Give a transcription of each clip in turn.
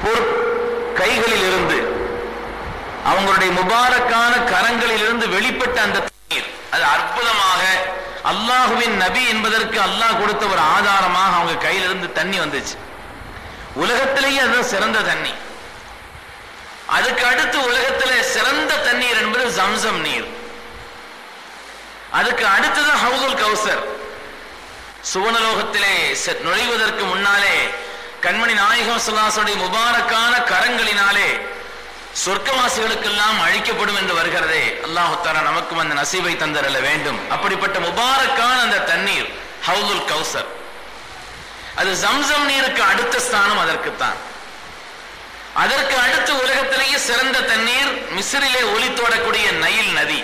பொற் கைகளில் இருந்து அவங்களுடைய முபாரக்கான கரங்களில் இருந்து வெளிப்பட்ட அந்த தண்ணீர் அது அற்புதமாக அல்லாஹுவின் நபி என்பதற்கு அல்லாஹ் கொடுத்த ஒரு ஆதாரமாக அவங்க கையிலிருந்து தண்ணி வந்துச்சு உலகத்திலேயே அதுதான் சிறந்த தண்ணி அதுக்கு அடுத்து உலகத்திலே சிறந்த தண்ணீர் என்பது ஜம்சம் நீர் அதுக்கு அடுத்தது ஹவுதுல் கௌசர் சுவனலோகத்திலே செ- நுழைவதற்கு முன்னாலே கண்மணி நாயகம் சுல்லாசுடைய முபாரக்கான கரங்களினாலே சொர்க்கவாசிகளுக்கெல்லாம் அழிக்கப்படும் என்று வருகிறதே அல்லாஹு தஆலா நமக்கும் அந்த நசீபை தந்தரல வேண்டும் அப்படிப்பட்ட முபாரக்கான அந்த தண்ணீர் ஹவுதுல் கௌசர் அது ஜம்சம் நீருக்கு அடுத்த ஸ்தானம் அதற்குத்தான் அதற்கு அடுத்து உலகத்திலேயே சிறந்த தண்ணீர் மிஸ்ரிலே ஒலித்தோடக்கூடிய நைல் நதி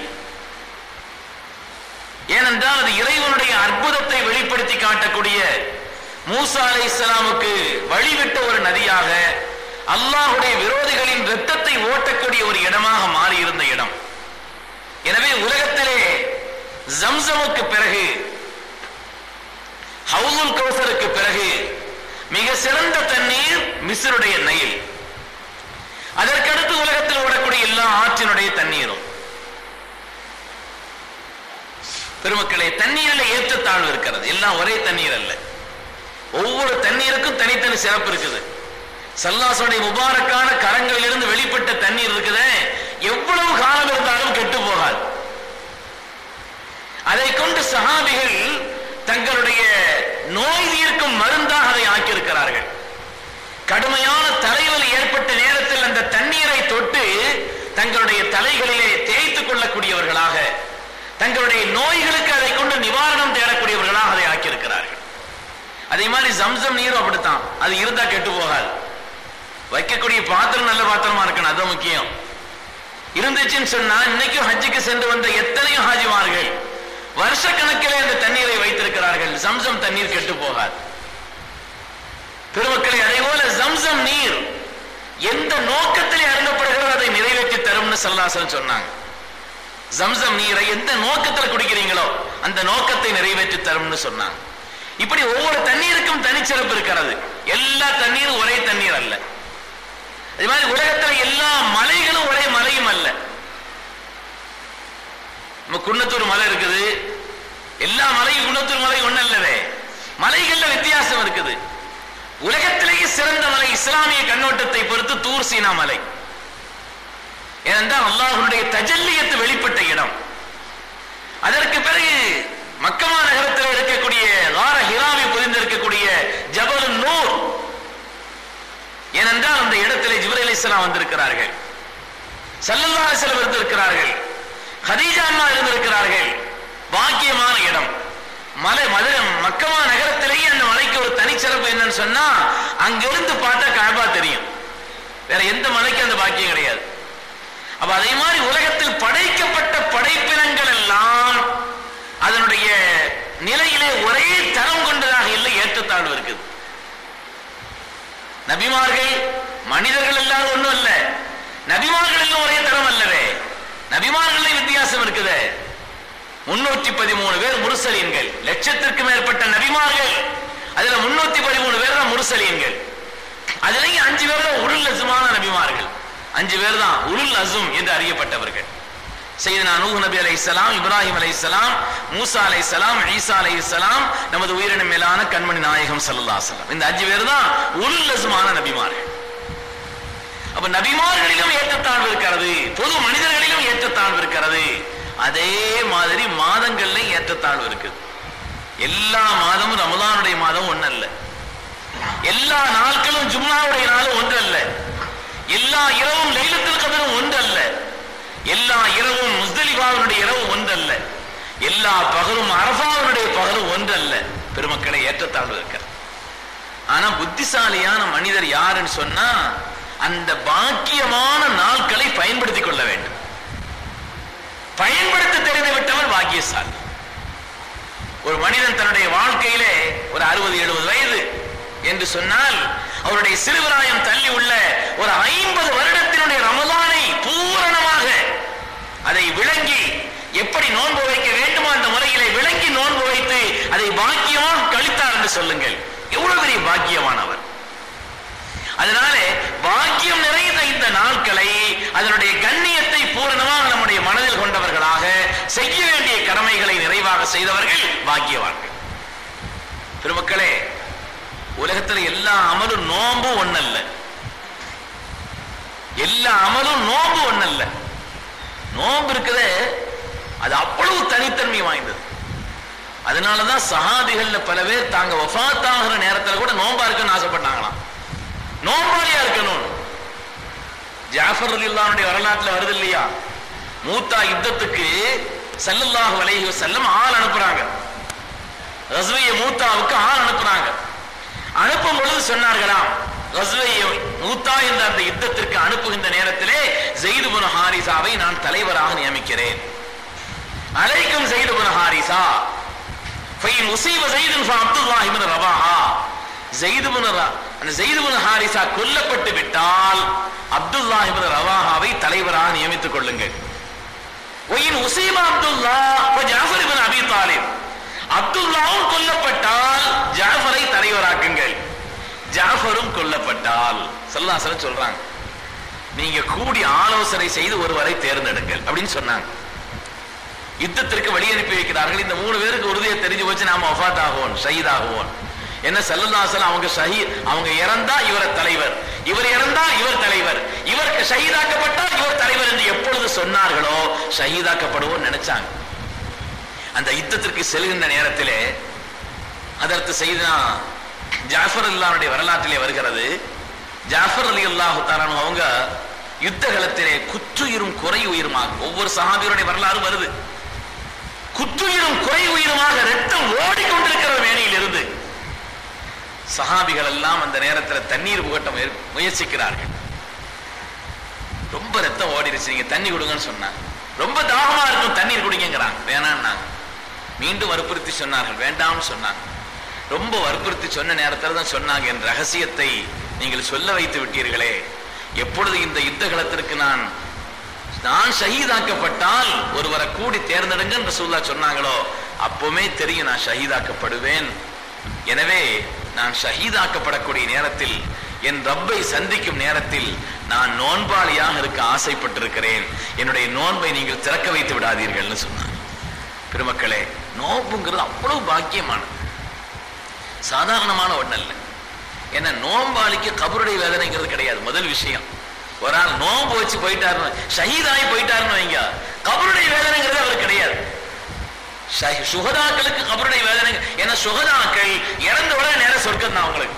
ஏனென்றால் அது இறைவனுடைய அற்புதத்தை வெளிப்படுத்தி காட்டக்கூடிய மூசா அலை இஸ்லாமுக்கு வழிவிட்ட ஒரு நதியாக அல்லாஹுடைய விரோதிகளின் இரத்தத்தை ஓட்டக்கூடிய ஒரு இடமாக மாறியிருந்த இடம் எனவே உலகத்திலே ஜம்சமுக்கு பிறகு ஹவுதுல் கௌசருக்கு பிறகு மிக சிறந்த தண்ணீர் மிஸ்ருடைய நைல் அதற்கடுத்து உலகத்தில் ஓடக்கூடிய எல்லா ஆற்றினுடைய தண்ணீரும் பெருமக்களே தண்ணீரில் ஏற்றத்தாழ்வு இருக்கிறது எல்லாம் ஒரே தண்ணீர் அல்ல ஒவ்வொரு தண்ணீருக்கும் தனித்தனி சிறப்பு இருக்குது சல்லாசுடைய முபாரக்கான கரங்களிலிருந்து வெளிப்பட்ட தண்ணீர் இருக்குதே எவ்வளவு காலம் இருந்தாலும் கெட்டு போகாது அதை கொண்டு சஹாபிகள் தங்களுடைய நோய் தீர்க்கும் மருந்தாக அதை ஆக்கியிருக்கிறார்கள் கடுமையான தலைவலி ஏற்பட்ட நேரத்தில் அந்த தண்ணீரை தொட்டு தங்களுடைய தலைகளிலே தேய்த்துக் கொள்ளக்கூடியவர்களாக தங்களுடைய நோய்களுக்கு அதை கொண்டு நிவாரணம் தேடக்கூடியவர்களாக அதை ஆக்கியிருக்கிறார்கள் அதே மாதிரி ஜம்சம் நீரும் அப்படித்தான் அது இருந்தா கெட்டு போகாது வைக்கக்கூடிய பாத்திரம் நல்ல பாத்திரமா இருக்கணும் அது முக்கியம் இருந்துச்சுன்னு சொன்னா இன்னைக்கும் ஹஜ்ஜுக்கு சென்று வந்த எத்தனையோ ஹாஜிமார்கள் வருஷக்கணக்கிலே அந்த தண்ணீரை வைத்திருக்கிறார்கள் ஜம்சம் தண்ணீர் கெட்டு போகாது பெருமக்களை அதே போல ஜம்சம் நீர் எந்த நோக்கத்திலே அருந்தப்படுகிறதோ அதை நிறைவேற்றி தரும்னு சல்லாசன் சொன்னாங்க ஜம்சம் நீரை எந்த நோக்கத்துல குடிக்கிறீங்களோ அந்த நோக்கத்தை நிறைவேற்றி தரும்னு சொன்னாங்க இப்படி ஒவ்வொரு தண்ணீருக்கும் தனிச்சிறப்பு இருக்கிறது எல்லா தண்ணீரும் ஒரே தண்ணீர் அல்ல அதே மாதிரி உலகத்துல எல்லா மலைகளும் ஒரே மலையும் அல்ல நம்ம குன்னத்தூர் மலை இருக்குது எல்லா மலையும் குன்னத்தூர் மலை ஒண்ணு அல்லவே மலைகள்ல வித்தியாசம் இருக்குது உலகத்திலேயே சிறந்த மலை இஸ்லாமிய கண்ணோட்டத்தை பொறுத்து தூர் சீனா மலை ஏனென்றால் அல்லாஹ்வுடைய தஜல்லியத்து வெளிப்பட்ட இடம் அதற்கு பிறகு மக்கமா நகரத்தில் இருக்கக்கூடிய வார ஹிராவி புரிந்திருக்கக்கூடிய ஜபல் நூர் ஏனென்றால் அந்த இடத்திலே ஜிப்ரீல் அலைஹிஸ்ஸலாம் வந்திருக்கிறார்கள் ஸல்லல்லாஹு அலைஹி வஸல்லம் இருந்திருக்கிறார்கள் ஹதீஜா அம்மா இருந்திருக்கிறார்கள் பாக்கியமான இடம் மலை மதுரை மக்கமா நகரத்திலேயே அந்த மலைக்கு ஒரு தனிச்சிறப்பு என்னன்னு சொன்னா அங்கிருந்து பார்த்தா காபா தெரியும் வேற எந்த மலைக்கும் அந்த பாக்கியம் கிடையாது அப்ப அதே மாதிரி உலகத்தில் படைக்கப்பட்ட படைப்பினங்கள் எல்லாம் அதனுடைய நிலையிலே ஒரே தரம் கொண்டதாக இல்லை ஏற்றத்தாழ்வு இருக்குது நபிமார்கள் மனிதர்கள் எல்லாரும் ஒண்ணும் அல்ல நபிமார்கள் எல்லாம் ஒரே தரம் அல்லவே நபிமார்களே வித்தியாசம் இருக்குது முன்னூற்றி பதிமூணு பேர் முருசலீன்கள் லட்சத்திற்கு மேற்பட்ட நபிமார்கள் அதுல முன்னூத்தி பதிமூணு பேர் தான் முருசலீன்கள் அதுலயும் அஞ்சு பேர் தான் உருள் அசுமான நபிமார்கள் அஞ்சு பேர் தான் உருள் அசும் என்று அறியப்பட்டவர்கள் செய்தனா நூஹ் நபி அலைஹிஸ்ஸலாம் இப்ராஹிம் அலைஹிஸ்ஸலாம் மூசா அலைஹிஸ்ஸலாம் ஈசா அலைஹிஸ்ஸலாம் நமது உயிரின மேலான கண்மணி நாயகம் ஸல்லல்லாஹு அலைஹி வஸல்லம் இந்த அஞ்சு பேர் தான் உருள் அசுமான நபிமார்கள் அப்ப நபிமார்களிலும் ஏற்றத்தாழ்வு இருக்கிறது பொது மனிதர்களிலும் ஏற்றத்தாழ்வு இருக்கிறது அதே மாதிரி மாதங்கள்ல ஏற்றத்தாழ்வு இருக்குது எல்லா மாதமும் ரமலானுடைய மாதம் ஒண்ணு அல்ல எல்லா நாட்களும் ஜும்மாவுடைய நாளும் ஒன்று அல்ல எல்லா இரவும் லைலத்துல் கதரும் ஒன்று அல்ல எல்லா இரவும் முஸ்தலிஃபாவினுடைய இரவும் ஒன்று அல்ல எல்லா பகலும் அரபாவினுடைய பகலும் ஒன்று அல்ல பெருமக்களை ஏற்றத்தாழ்வு இருக்கிறது ஆனா புத்திசாலியான மனிதர் யாருன்னு சொன்னா அந்த பாக்கியமான நாட்களை பயன்படுத்திக் கொள்ள வேண்டும் பயன்படுத்த தெரிந்து விட்டவர் பாக்கியசாலி ஒரு மனிதன் தன்னுடைய வாழ்க்கையிலே ஒரு அறுபது எழுபது வயது என்று சொன்னால் அவருடைய சிறுபிராயம் தள்ளி உள்ள ஒரு ஐம்பது வருடத்தினுடைய ரமலானை பூரணமாக அதை விளங்கி எப்படி நோன்பு வைக்க வேண்டுமோ அந்த முறையிலே விளங்கி நோன்பு வைத்து அதை பாக்கியமாக கழித்தார் என்று சொல்லுங்கள் எவ்வளவு பெரிய பாக்கியமானவர் அதனாலே அதனுடைய கண்ணியத்தை பூரணமாக நம்முடைய மனதில் கொண்டவர்களாக செய்ய வேண்டிய கடமைகளை நிறைவாக செய்தவர்கள் பாக்கியவான்கள் பெருமக்களே உலகத்துல எல்லா அமலும் நோம்பு ஒண்ணல்ல எல்லா அமலும் நோம்பு ஒண்ணல்ல நோம்பு இருக்குதே அது அவ்வளவு தனித்தன்மை வாய்ந்தது அதனாலதான் சஹாபிகள்ல பல பேர் தாங்க வஃபாத் ஆகிற நேரத்துல கூட நோம்பா இருக்குன்னு ஆசைப்பட்டாங்களாம் நோம்பாளியா இருக்கணும் ஜாஃபர் அலில்லாவுடைய வரலாற்றுல வருது இல்லையா மூத்தா யுத்தத்துக்கு ஸல்லல்லாஹு அலைஹி வஸல்லம் ஆள் அனுப்புறாங்க ரஸ்விய மூத்தாவுக்கு ஆள் அனுப்புறாங்க அனுப்பும் பொழுது சொன்னார்களாம் ரஸ்விய மூத்தா என்ற அந்த யுத்தத்திற்கு அனுப்புகின்ற நேரத்திலே ஜெயிது புன ஹாரிசாவை நான் தலைவராக நியமிக்கிறேன் அலைக்கும் ஜெயிது புன ஹாரிசா ஃபைன் உசீப ஜெயிதுன் ஃபா அப்துல்லாஹி இப்னு ரவாஹா ஜெயிது புன ர- அந்த ஜெயிது புன ஹாரிசா கொல்லப்பட்டு விட்டால் அப்துல்லாஹி இப்னு ரவாஹாவை தலைவராக நியமித்துக் கொள்ளுங்கள் ஒயின் உசீப அப்துல்லா ஃப ஜாஃபர் இப்னு அபி தாலிப் அப்துல்லாவும் கொல்லப்பட்டால் ஜாஃபரை தலைவராக்குங்கள் ஜாஃபரும் கொல்லப்பட்டால் சல்லாசலம் சொல்றாங்க நீங்க கூடி ஆலோசனை செய்து ஒருவரை தேர்ந்தெடுங்கள் அப்படின்னு சொன்னாங்க யுத்தத்திற்கு வழி அனுப்பி வைக்கிறார்கள் இந்த மூணு பேருக்கு உறுதியை தெரிஞ்சு போச்சு நாம வஃபாத் ஆகுவோம் ஷஹீத் ஆகுவோம் என்ன சல்லல்லாசலம் அவங்க ஷஹீ அவங்க இறந்தா இவர் தலைவர் இவர் இறந்தால் இவர் தலைவர் இவருக்கு ஷஹீதாக்கப்பட்டால் இவர் தலைவர் என்று எப்பொழுது சொன்னார்களோ ஷஹீதாக்கப்படுவோம் நினைச்சாங்க அந்த யுத்தத்திற்கு செல்கின்ற நேரத்திலே அதற்கு செய்தா ஜாஃபர் அல்லாவுடைய வரலாற்றிலே வருகிறது ஜாஃபர் அலி அல்லாஹு தாலானு அவங்க யுத்த களத்திலே குற்றுயிரும் குறை உயிருமாக ஒவ்வொரு சஹாபியருடைய வரலாறு வருது குற்றுயிரும் குறை உயிருமாக ரத்தம் ஓடிக்கொண்டிருக்கிற மேனியில் இருந்து சஹாபிகள் எல்லாம் அந்த நேரத்தில் தண்ணீர் புகட்ட முயற்- முயற்சிக்கிறார்கள் ரொம்ப ரத்தம் ஓடிடுச்சு நீங்க தண்ணி கொடுங்கன்னு சொன்னாங்க ரொம்ப தாகமா இருக்கும் தண்ணீர் குடிங்கிறாங்க வேணான்னாங்க மீண்டும் வற்புறுத்தி சொன்னார்கள் வேண்டாம்னு சொன்னாங்க ரொம்ப வற்புறுத்தி சொன்ன நேரத்தில் தான் சொன்னாங்க என் ரகசியத்தை நீங்கள் சொல்ல வைத்து விட்டீர்களே எப்பொழுது இந்த யுத்த களத்திற்கு நான் நான் ஷஹீதாக்கப்பட்டால் ஒருவரை கூடி தேர்ந்தெடுங்க என்று சொல்லா சொன்னாங்களோ அப்பவுமே தெரியும் நான் ஷஹீதாக்கப்படுவேன் எனவே நான் ஷஹீதாக்கப்படக்கூடிய நேரத்தில் என் ரப்பை சந்திக்கும் நேரத்தில் நான் நோன்பாளியாக இருக்க ஆசைப்பட்டிருக்கிறேன் என்னுடைய நோன்பை நீங்கள் திறக்க வைத்து விடாதீர்கள்னு சொன்னாங்க பெருமக்களே நோம்புங்கிறது அவ்வளவு பாக்கியமானது சாதாரணமான ஒண்ணு அல்ல ஏன்னா நோம்பாளிக்கு கபருடைய வேதனைங்கிறது கிடையாது முதல் விஷயம் ஒரு ஆள் நோம்பு வச்சு போயிட்டாருன்னு ஷஹீதாகி போயிட்டாருன்னு வைங்க கபருடைய வேதனைங்கிறது அவர் கிடையாது ஷஹி- சுகதாக்களுக்கு கபருடைய வேதனை ஏன்னா சுகதாக்கள் இறந்த உடனே நேரம் சொர்க்கம் தான் அவங்களுக்கு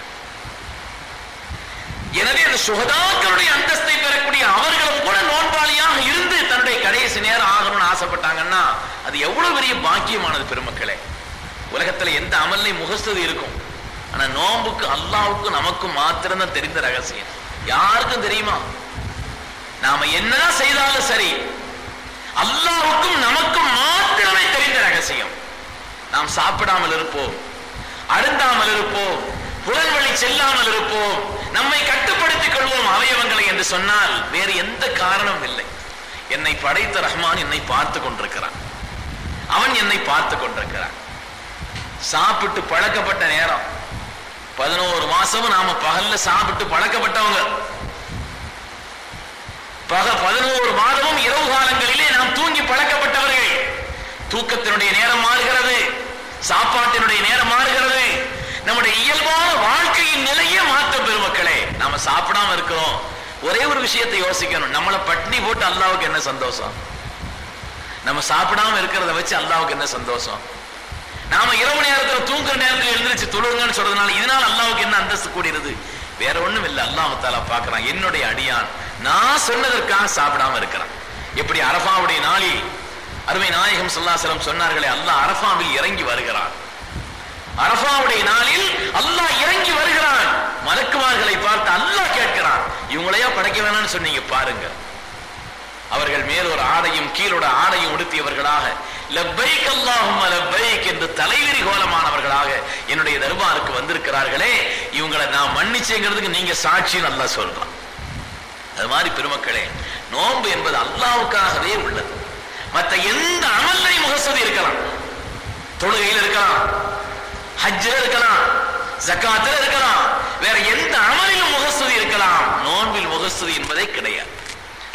எனவே அந்த சுகதாக்களுடைய அந்தஸ்தை பெறக்கூடிய அவர்களும் கூட நோன்பாளியாக இருந்து தன்னுடைய கடைசி நேரம் ஆகணும்னு ஆசைப்பட்டாங்கன்னா அது எவ்வளவு பெரிய பாக்கியமானது பெருமக்களே உலகத்துல எந்த அமல்லையும் முகஸ்துதி இருக்கும் ஆனா நோம்புக்கு அல்லாவுக்கும் நமக்கும் மாத்திரம்தான் தெரிந்த ரகசியம் யாருக்கும் தெரியுமா நாம என்னதான் செய்தாலும் சரி அல்லாவுக்கும் நமக்கும் மாத்திரமே தெரிந்த ரகசியம் நாம் சாப்பிடாமல் இருப்போம் அருந்தாமல் இருப்போம் புலன்வழி செல்லாமல் இருப்போம் நம்மை கட்டுப்படுத்திக் கொள்வோம் அவயவங்களை என்று சொன்னால் வேறு எந்த காரணமும் இல்லை என்னை படைத்த ரஹ்மான் என்னை பார்த்து கொண்டிருக்கிறான் அவன் என்னை பார்த்து கொண்டிருக்கிறான் சாப்பிட்டு பழக்கப்பட்ட நேரம் பதினோரு மாசமும் நாம பகல்ல சாப்பிட்டு பழக்கப்பட்டவங்க பக பதினோரு மாதமும் இரவு காலங்களிலே நாம் தூங்கி பழக்கப்பட்டவர்கள் தூக்கத்தினுடைய நேரம் மாறுகிறது சாப்பாட்டினுடைய நேரம் மாறுகிறது நம்முடைய இயல்பான வாழ்க்கையின் நிலையே மாற்ற பெருமக்களே நாம சாப்பிடாம இருக்கிறோம் ஒரே ஒரு விஷயத்தை யோசிக்கணும் நம்மளை பட்டினி போட்டு அல்லாவுக்கு என்ன சந்தோஷம் நம்ம சாப்பிடாம இருக்கிறத வச்சு அல்லாவுக்கு என்ன சந்தோஷம் நாம இரவு நேரத்துல தூங்குற நேரத்துல எழுந்திருச்சு தொழுங்கன்னு சொல்றதுனால இதனால அல்லாவுக்கு என்ன அந்தஸ்து கூடியது வேற ஒண்ணும் இல்ல அல்லாஹ் தாலா பார்க்கறான் என்னுடைய அடியான் நான் சொன்னதற்காக சாப்பிடாம இருக்கிறான் எப்படி அரஃபாவுடைய நாளில் அருமை நாயகம் ஸல்லல்லாஹு சொன்னார்களே அல்லாஹ் அரஃபாவில் இறங்கி வருகிறான் அரஃபாவுடைய நாளில் அல்லாஹ் இறங்கி வருகிறான் மலக்குமார்களை பார்த்து அல்லாஹ் கேட்கிறான் இவங்களையா படைக்க வேணாம்னு சொன்னீங்க பாருங்க அவர்கள் மேல் ஒரு ஆடையும் கீழோட ஆடையும் உடுத்தியவர்களாக லப்பைக் அல்லாஹும்ம லப்பைக் என்று தலைவிரி கோலமானவர்களாக என்னுடைய தர்பாருக்கு வந்திருக்கிறார்களே இவங்களை நான் மன்னிச்சேங்கிறதுக்கு நீங்க சாட்சின்னு அல்லாஹ் சொல்றான் அது மாதிரி பெருமக்களே நோன்பு என்பது அல்லாவுக்காகவே உள்ளது மற்ற எந்த அமல்லையும் முகசதி இருக்கலாம் தொழுகையில் இருக்கலாம் ஹஜ்ஜில் இருக்கலாம் ஜக்காத்தில் இருக்கலாம் வேற எந்த அமலிலும் முகஸ்துதி இருக்கலாம் நோன்பில் முகஸ்துதி என்பதே கிடையாது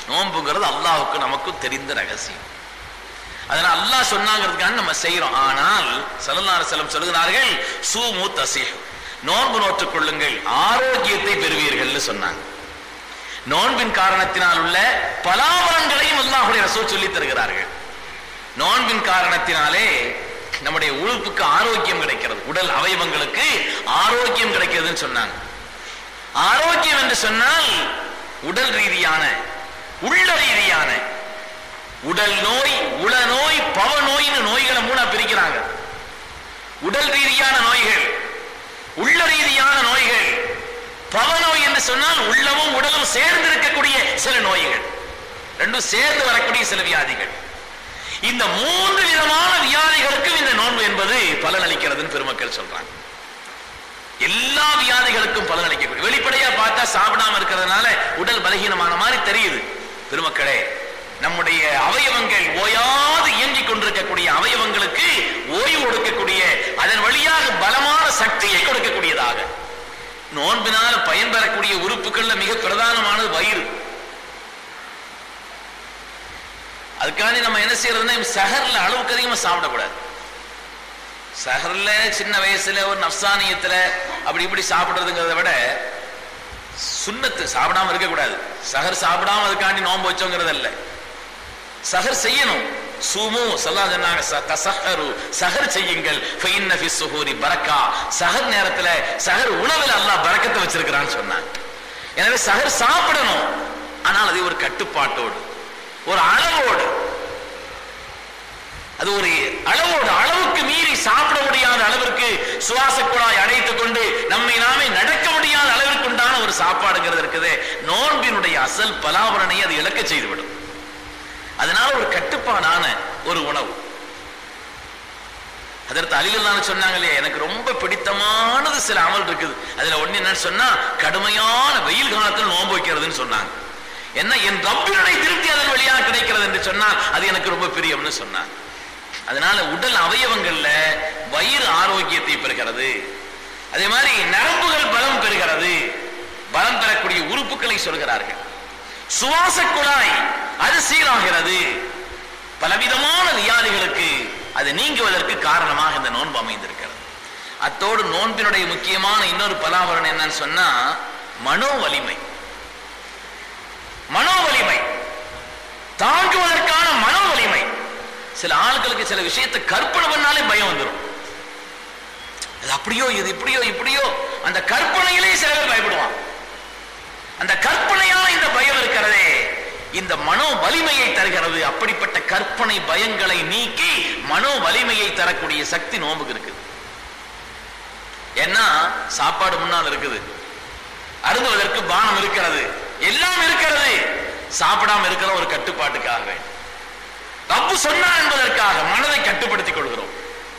நோன்புங்கிறது அல்லாஹ்வுக்கு நமக்கும் தெரிந்த ரகசியம் அதனால அல்லாஹ் சொன்னாங்கிறதுக்காக நம்ம செய்யறோம் ஆனால் ஸல்லல்லாஹு அலைஹி வஸல்லம் சொல்லுகிறார்கள் சூமு தசீஹ் நோன்பு நோற்றுக் கொள்ளுங்கள் ஆரோக்கியத்தை பெறுவீர்கள்னு சொன்னாங்க நோன்பின் காரணத்தினால் உள்ள பலாபலன்களையும் அல்லாஹ்வுடைய ரசூல் சொல்லி தருகிறார்கள் நோன்பின் காரணத்தினாலே நம்முடைய உறுப்புக்கு ஆரோக்கியம் கிடைக்கிறது உடல் அவயவங்களுக்கு ஆரோக்கியம் கிடைக்கிறதுன்னு சொன்னாங்க ஆரோக்கியம் என்று சொன்னால் உடல் ரீதியான உள்ள ரீதியான உடல் நோய் உள நோய் பவ நோய்னு நோய்களை மூணா பிரிக்கிறாங்க உடல் ரீதியான நோய்கள் உள்ள ரீதியான நோய்கள் பவ நோய் என்று சொன்னால் உள்ளமும் உடலும் சேர்ந்து இருக்கக்கூடிய சில நோய்கள் ரெண்டும் சேர்ந்து வரக்கூடிய சில வியாதிகள் இந்த மூன்று விதமான வியாதிகளுக்கும் இந்த நோன்பு என்பது பலனளிக்கிறதுன்னு பெருமக்கள் சொல்றாங்க எல்லா வியாதிகளுக்கும் பலனளிக்கக்கூடிய வெளிப்படையா பார்த்தா சாப்பிடாம இருக்கிறதுனால உடல் பலகீனமான மாதிரி தெரியுது பெருமக்களே நம்முடைய அவயவங்கள் ஓயாது இயங்கிக் கொண்டிருக்கக்கூடிய அவயவங்களுக்கு ஓய்வு கொடுக்கக்கூடிய அதன் வழியாக பலமான சக்தியை கொடுக்கக்கூடியதாக நோன்பினால் பயன்பெறக்கூடிய உறுப்புகள்ல மிக பிரதானமானது வயிறு அதுக்காண்டி நம்ம என்ன செய்யறதுன்னா சஹர்ல அளவுக்கு அதிகமா சாப்பிடக்கூடாது சஹர்ல சின்ன வயசுல ஒரு நப்சானியத்துல அப்படி இப்படி சாப்பிடுறதுங்கிறத விட சுண்ணத்து சாப்பிடாம இருக்கக்கூடாது சஹர் சாப்பிடாம அதுக்காண்டி நோன்பு வச்சோங்கிறது இல்ல சஹர் செய்யணும் சூமு சல்லா சொன்னாங்க "ச- தசஹரு சஹர் செய்யுங்கள் ஃபைன்ன ஃபி சுஹூரி பரக்கா சஹர் நேரத்துல சஹர் உணவில் அல்லாஹ் பரக்கத்தை வச்சிருக்கிறான்னு சொன்னாங்க எனவே சஹர் சாப்பிடணும் ஆனால் அது ஒரு கட்டுப்பாட்டோடு ஒரு அளவோடு அது ஒரு அளவோடு அளவுக்கு மீறி சாப்பிட முடியாத அளவிற்கு சுவாச குழாய் அடைத்துக் கொண்டு நம்மை நாமே நடக்க முடியாத அளவிற்கு உண்டான ஒரு சாப்பாடுங்கிறது இருக்குது நோன்பினுடைய அசல் பலாபரனை அது இழக்க செய்துவிடும் அதனால ஒரு கட்டுப்பாடான ஒரு உணவு அதற்கு அலிகல்லான்னு சொன்னாங்க இல்லையா எனக்கு ரொம்ப பிடித்தமானது சில அமல் இருக்குது அதுல ஒண்ணு என்னன்னு சொன்னா கடுமையான வெயில் காலத்தில் நோன்பு வைக்கிறதுன்னு சொன்னாங்க என்ன என் ரப்பினுடைய திருப்தி அதன் வழியாக கிடைக்கிறது என்று சொன்னால் அது எனக்கு ரொம்ப பிரியம்னு சொன்னாங்க அதனால உடல் அவயவங்கள்ல வயிறு ஆரோக்கியத்தை பெறுகிறது அதே மாதிரி நரம்புகள் பலம் பெறுகிறது பலம் பெறக்கூடிய உறுப்புகளை சொல்கிறார்கள் சுவாச குழாய் அது சீராகிறது பலவிதமான வியாதிகளுக்கு அது நீங்குவதற்கு காரணமாக இந்த நோன்பு அமைந்திருக்கிறது அத்தோடு நோன்பினுடைய முக்கியமான இன்னொரு பலாபலன் என்னன்னு சொன்னா மனோ வலிமை மனோ வலிமை தாங்குவதற்கான மனோ வலிமை சில ஆட்களுக்கு சில விஷயத்தை கற்பனை பண்ணாலே பயம் வந்துடும் அது அப்படியோ இது இப்படியோ இப்படியோ அந்த கற்பனையிலே சில பேர் பயப்படுவான் அந்த கற்பனையான இந்த பயம் இருக்கிறதே இந்த மனோ வலிமையை தருகிறது அப்படிப்பட்ட கற்பனை பயங்களை நீக்கி மனோ வலிமையை தரக்கூடிய சக்தி நோம்புக்கு இருக்குது ஏன்னா சாப்பாடு முன்னால் இருக்குது அருந்துவதற்கு பானம் இருக்கிறது எல்லாம் இருக்கிறது சாப்பிடாம இருக்கிற ஒரு கட்டுப்பாட்டுக்காக ரப்பு சொன்னான் என்பதற்காக மனதை கட்டுப்படுத்திக் கொள்கிறோம்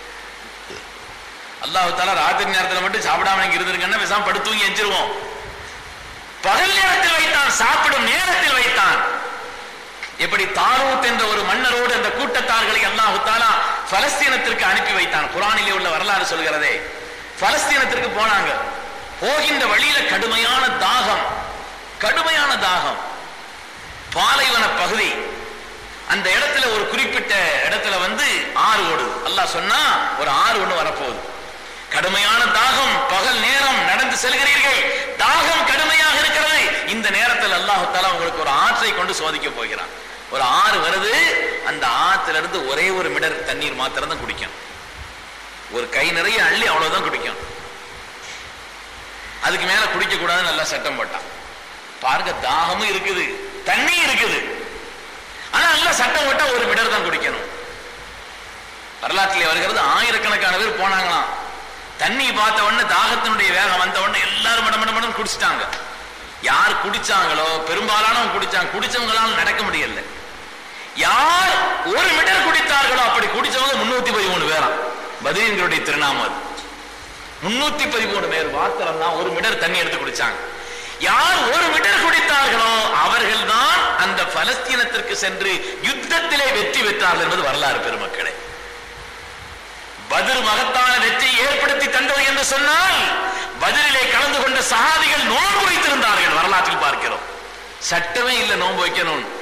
அல்லாஹ் தாலா ராத்திரி நேரத்துல மட்டும் சாப்பிடாம நீங்க இருந்திருக்கன்னா பேசாம படுத்து தூங்கி எஞ்சிருவோம் பகல் நேரத்தில் வைத்தான் சாப்பிடும் நேரத்தில் வைத்தான் எப்படி தாரூத் என்ற ஒரு மன்னரோடு அந்த கூட்டத்தார்களை அல்லாஹு தாலா பலஸ்தீனத்திற்கு அனுப்பி வைத்தான் குரானிலே உள்ள வரலாறு சொல்கிறதே பலஸ்தீனத்திற்கு போனாங்க போகின்ற வழியில கடுமையான தாகம் கடுமையான தாகம் பாலைவன பகுதி அந்த இடத்துல ஒரு குறிப்பிட்ட இடத்துல வந்து ஆறு ஓடுது அல்லாஹ் சொன்னா ஒரு ஆறு ஒண்ணு வரப்போகுது கடுமையான தாகம் பகல் நேரம் நடந்து செல்கிறீர்கள் தாகம் கடுமையாக இருக்கிறது இந்த நேரத்தில் அல்லாஹ் தாலா உங்களுக்கு ஒரு ஆற்றை கொண்டு சோதிக்க போகிறான் ஒரு ஆறு வருது அந்த ஆத்துல இருந்து ஒரே ஒரு மிடர் தண்ணீர் மாத்திரம் தான் குடிக்கும் ஒரு கை நிறைய அள்ளி அவ்வளவுதான் குடிக்கும் அதுக்கு மேல குடிக்க கூடாதுன்னு நல்லா சட்டம் போட்டான் பாருங்க தாகமும் இருக்குது தண்ணி இருக்குது ஆனா நல்லா சட்டம் போட்டா ஒரு மிடர் தான் குடிக்கணும் வரலாற்றிலே வருகிறது ஆயிரக்கணக்கான பேர் போனாங்களாம் தண்ணி பார்த்த உடனே தாகத்தினுடைய வேகம் வந்த உடனே எல்லாரும் மட மட மடம் குடிச்சிட்டாங்க யார் குடிச்சாங்களோ பெரும்பாலானவங்க குடிச்சாங்க குடிச்சவங்களால நடக்க முடியல யார் ஒரு மிடர் குடித்தார்களோ அப்படி குடிச்சவங்க முன்னூத்தி பதிமூணு பேராம் பதினீன்களுடைய திருநாமம் அது முன்னூத்தி பதிமூணு பேர் மாத்திரம் தான் ஒரு மிடர் தண்ணி எடுத்து குடிச்சாங்க யார் ஒரு மிடர் குடித்தார்களோ அவர்கள் தான் அந்த பலஸ்தீனத்திற்கு சென்று யுத்தத்திலே வெற்றி பெற்றார்கள் என்பது வரலாறு பெருமக்களே பதில் மகத்தான வெற்றியை ஏற்படுத்தி தந்தது என்று சொன்னால் பதிலிலே கலந்து கொண்ட சஹாபிகள் நோன்பு வைத்திருந்தார்கள் வரலாற்றில் பார்க்கிறோம் சட்டமே இல்லை நோன்பு வைக்கணும்